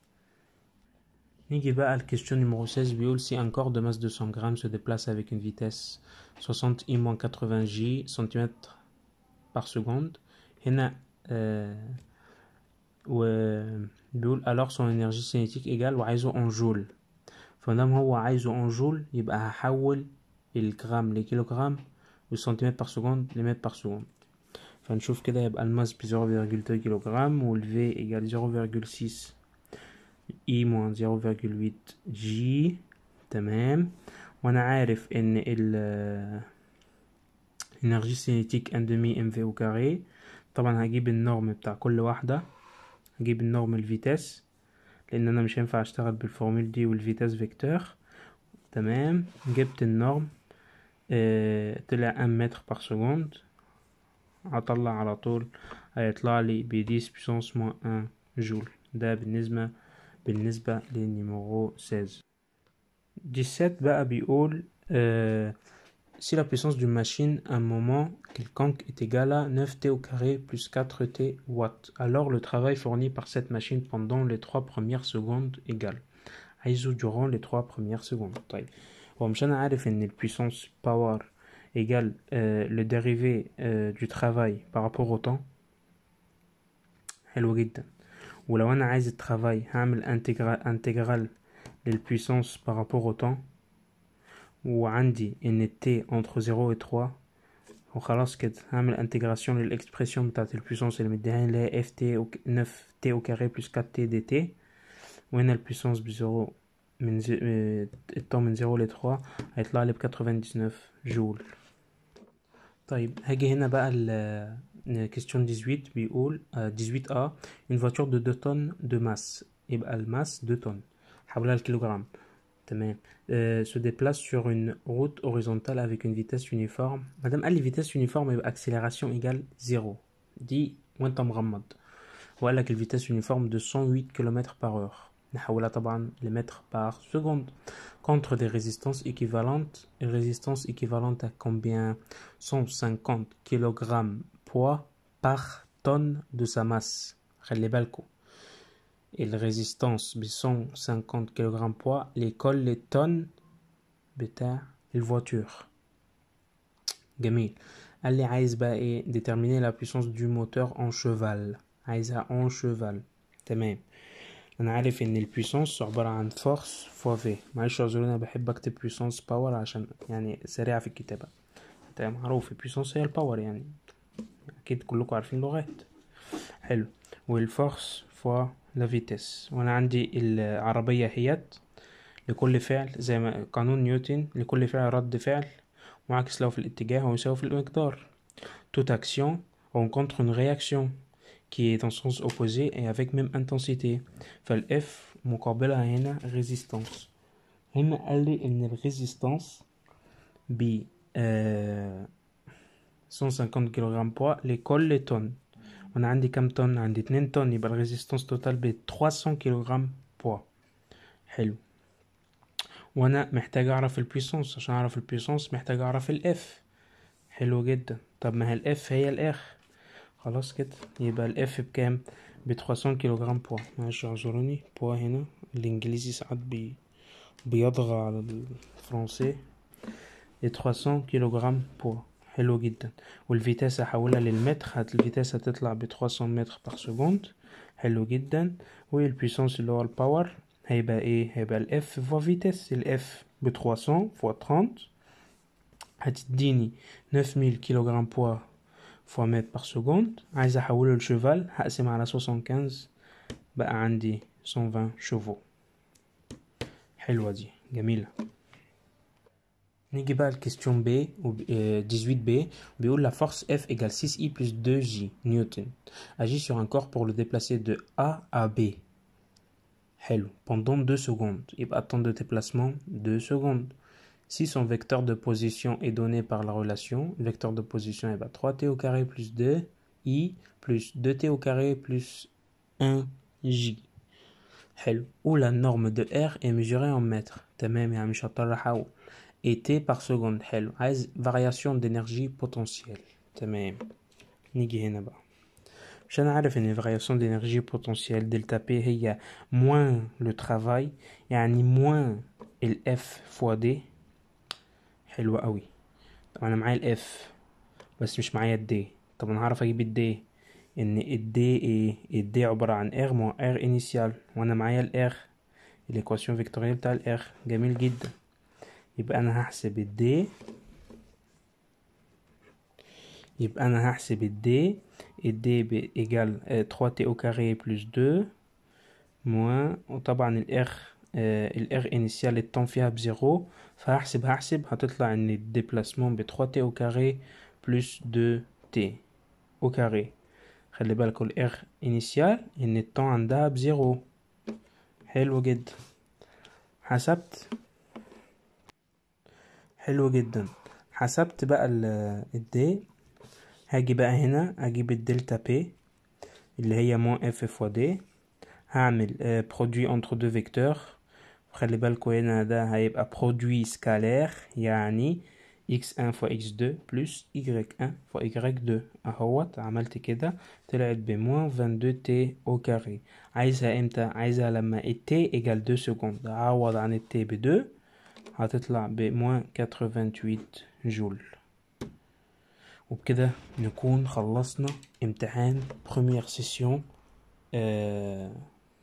نيجي بقى الكيستيون numéro 16 بيقول si un corps de masse de 100 grammes se déplace avec une vitesse 60 i-80 j cm par seconde هنا آه وبيقول alors son énergie cinétique égale وعايزه en جول فمادام هو عايزه en جول يبقى هحول الجرام لكيلوغرام والسنتيمتر بار سكوند لمتر بار سكوند فنشوف كده يبقى الماس ب 0.2 كيلوغرام والفي ايجال 0.6 اي موان 0.8 جي تمام وانا عارف ان ال انرجي سينيتيك ان دمي ام في او كاري طبعا هجيب النورم بتاع كل واحدة هجيب النورم الفيتاس لان انا مش هينفع اشتغل بالفورمول دي والفيتاس فيكتور تمام جبت النورم آه طلع ان متر بار سكوند هطلع على طول هيطلع لي ب 10 بويسونس موان ان جول ده بالنسبة بالنسبة للنيميرو 16 17 بقى بيقول euh, si la puissance d'une machine à un moment quelconque est égale à 9t au carré plus 4t watts, alors le travail fourni par cette machine pendant les trois premières secondes égale عايزه durant les trois premières secondes طيب هو مش انا عارف ان البويسونس باور égale euh, le dérivé euh, du travail par rapport au temps حلو جدا ولو انا عايز الترافاي هعمل انتجرال انتجرال للبويسونس بارابور او temps وعندي ان التي انتر زيرو و 3 وخلاص كده هعمل انتجراسيون للاكسبريسيون بتاعت البويسونس اللي مديها اللي هي اف تي 9 تي او كاري بلس 4 تي دي تي وهنا البيسونس بزيرو من زي... آه، الطاقة من زيرو لتروا هيطلع لي بكترة جول طيب هاجي هنا بقى ال كيستيون 18 بيقول 18 ا une voiture de 2 tonnes de masse يبقى الماس 2 tonnes حولها الكيلوغرام تمام euh, se déplace sur une route horizontale avec une vitesse uniforme مادام قال لي vitesse uniforme يبقى accélération égale 0 دي وانت مغمض وقال لك الفيتاس يونيفورم de 108 km par heure نحولها طبعا لمتر par seconde contre des résistances équivalentes une résistance équivalente à combien 150 kg poids par tonne de sa masse خلي بالكم الريزيستانس ب 150 kg poids لكل les tonnes بتاع الفواتور جميل قال لي عايز بقى ايه déterminer la puissance du moteur en cheval عايزها en cheval تمام انا عارف ان البويسونس عبارة عن فورس فوا في معلش اعذروني انا بحب اكتب بويسونس باور عشان يعني سريعة في الكتابة تمام معروف البويسونس هي الباور يعني اكيد كلكم عارفين لغات حلو والفورس فوا لا فيتيس وانا عندي العربية هيت لكل فعل زي ما قانون نيوتن لكل فعل رد فعل معاكس له في الاتجاه ويساوي في المقدار toute action rencontre une réaction qui est dans sens opposé et avec même intensité فالإف مقابلها هنا résistance هنا قال لي إن الريزيستانس ب 150 كيلوغرام بوا لكل طن وانا عندي كام طن عندي 2 طن يبقى الريزيستانس توتال ب 300 كيلوغرام بوا حلو وانا محتاج اعرف البيسونس عشان اعرف البيسونس محتاج اعرف الاف حلو جدا طب ما هي الاف هي الاخ خلاص كده يبقى الاف بكام ب 300 كيلوغرام بوا معلش اعذروني بوا هنا الانجليزي ساعات بي بيضغى على الفرنسي 300 كيلوغرام بوا حلو جدا والفيتاس هحولها للمتر هت الفيتاس هتطلع ب 300 متر بار سكوند حلو جدا والبيسونس اللي هو الباور هيبقى ايه هيبقى الاف فوا فيتاس الاف ب 300 فوا 30 هتديني 9000 كيلوغرام بوا فوا متر بار سكوند عايز احوله لشوفال هقسم على 75 بقى عندي 120 شوفو حلوة دي جميلة نيجي بقى الكيستيون بي 18 بي بيقول la force F égale 6I plus 2J Newton agit sur un corps pour le déplacer de A à B حلو pendant 2 secondes يبقى temps de déplacement 2 secondes Si son vecteur de position est donné par la relation, le vecteur de position est bah, 3t au carré plus 2 i plus 2t au carré plus 1 j. Ou la norme de R est mesurée en mètres. Et t par seconde. Variation d'énergie potentielle. Je نعرف une variation d'énergie potentielle delta P هي moins le travail يعني moins le F fois D حلوة قوي طب انا معايا الاف بس مش معايا الدي طب انا هعرف اجيب الدي ان الدي ايه الدي عبارة عن ار مو ار انيسيال وانا معايا الار الايكواسيون فيكتوريال بتاع الار جميل جدا يبقى انا هحسب الدي يبقى انا هحسب الدي الدي بإيجال 3 تي او كاري بلس 2 موان وطبعا الار الار انيسيال الطن فيها بزيرو فهحسب هحسب هتطلع ان الديبلاسمون ب 3 تي او كاري بلس 2 تي او كاري خلي بالكوا الار انيسيال ان الطن عندها بزيرو حلو جدا حسبت حلو جدا حسبت بقى الدي هاجي بقى هنا اجيب الدلتا بي اللي هي موان اف فوا دي هعمل برودوي انتر دو فيكتور خلي بالكوا هنا ده هيبقى برودوي سكالير يعني x1 فوا x2 بلس y1 فوا y2 اهوت عملت كده طلعت بموان 22 تي او كاري عايزها امتى عايزها لما التي ايجال 2 سكوند اعوض عن التي ب 2 هتطلع بموان 88 جول وبكده نكون خلصنا امتحان بروميير سيسيون آه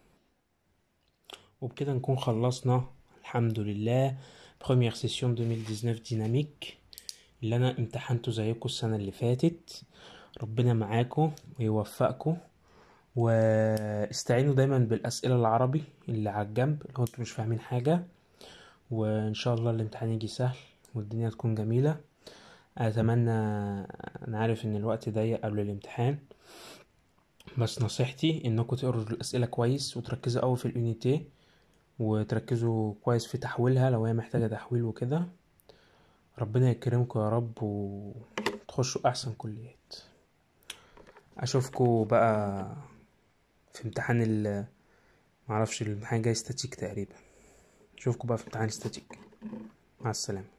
وبكده نكون خلصنا الحمد لله بروميير سيسيون 2019 ديناميك اللي انا امتحنته زيكم السنة اللي فاتت ربنا معاكم ويوفقكم واستعينوا دايما بالأسئلة العربي اللي على الجنب لو انتوا مش فاهمين حاجة وإن شاء الله الامتحان يجي سهل والدنيا تكون جميلة أتمنى أنا عارف إن الوقت ضيق قبل الامتحان بس نصيحتي إنكم تقروا الأسئلة كويس وتركزوا أوي في اليونيتي وتركزوا كويس في تحويلها لو هي محتاجة تحويل وكده ربنا يكرمكم يا رب وتخشوا أحسن كليات أشوفكوا بقى في امتحان ال معرفش الامتحان جاي ستاتيك تقريبا أشوفكوا بقى في امتحان ستاتيك مع السلامة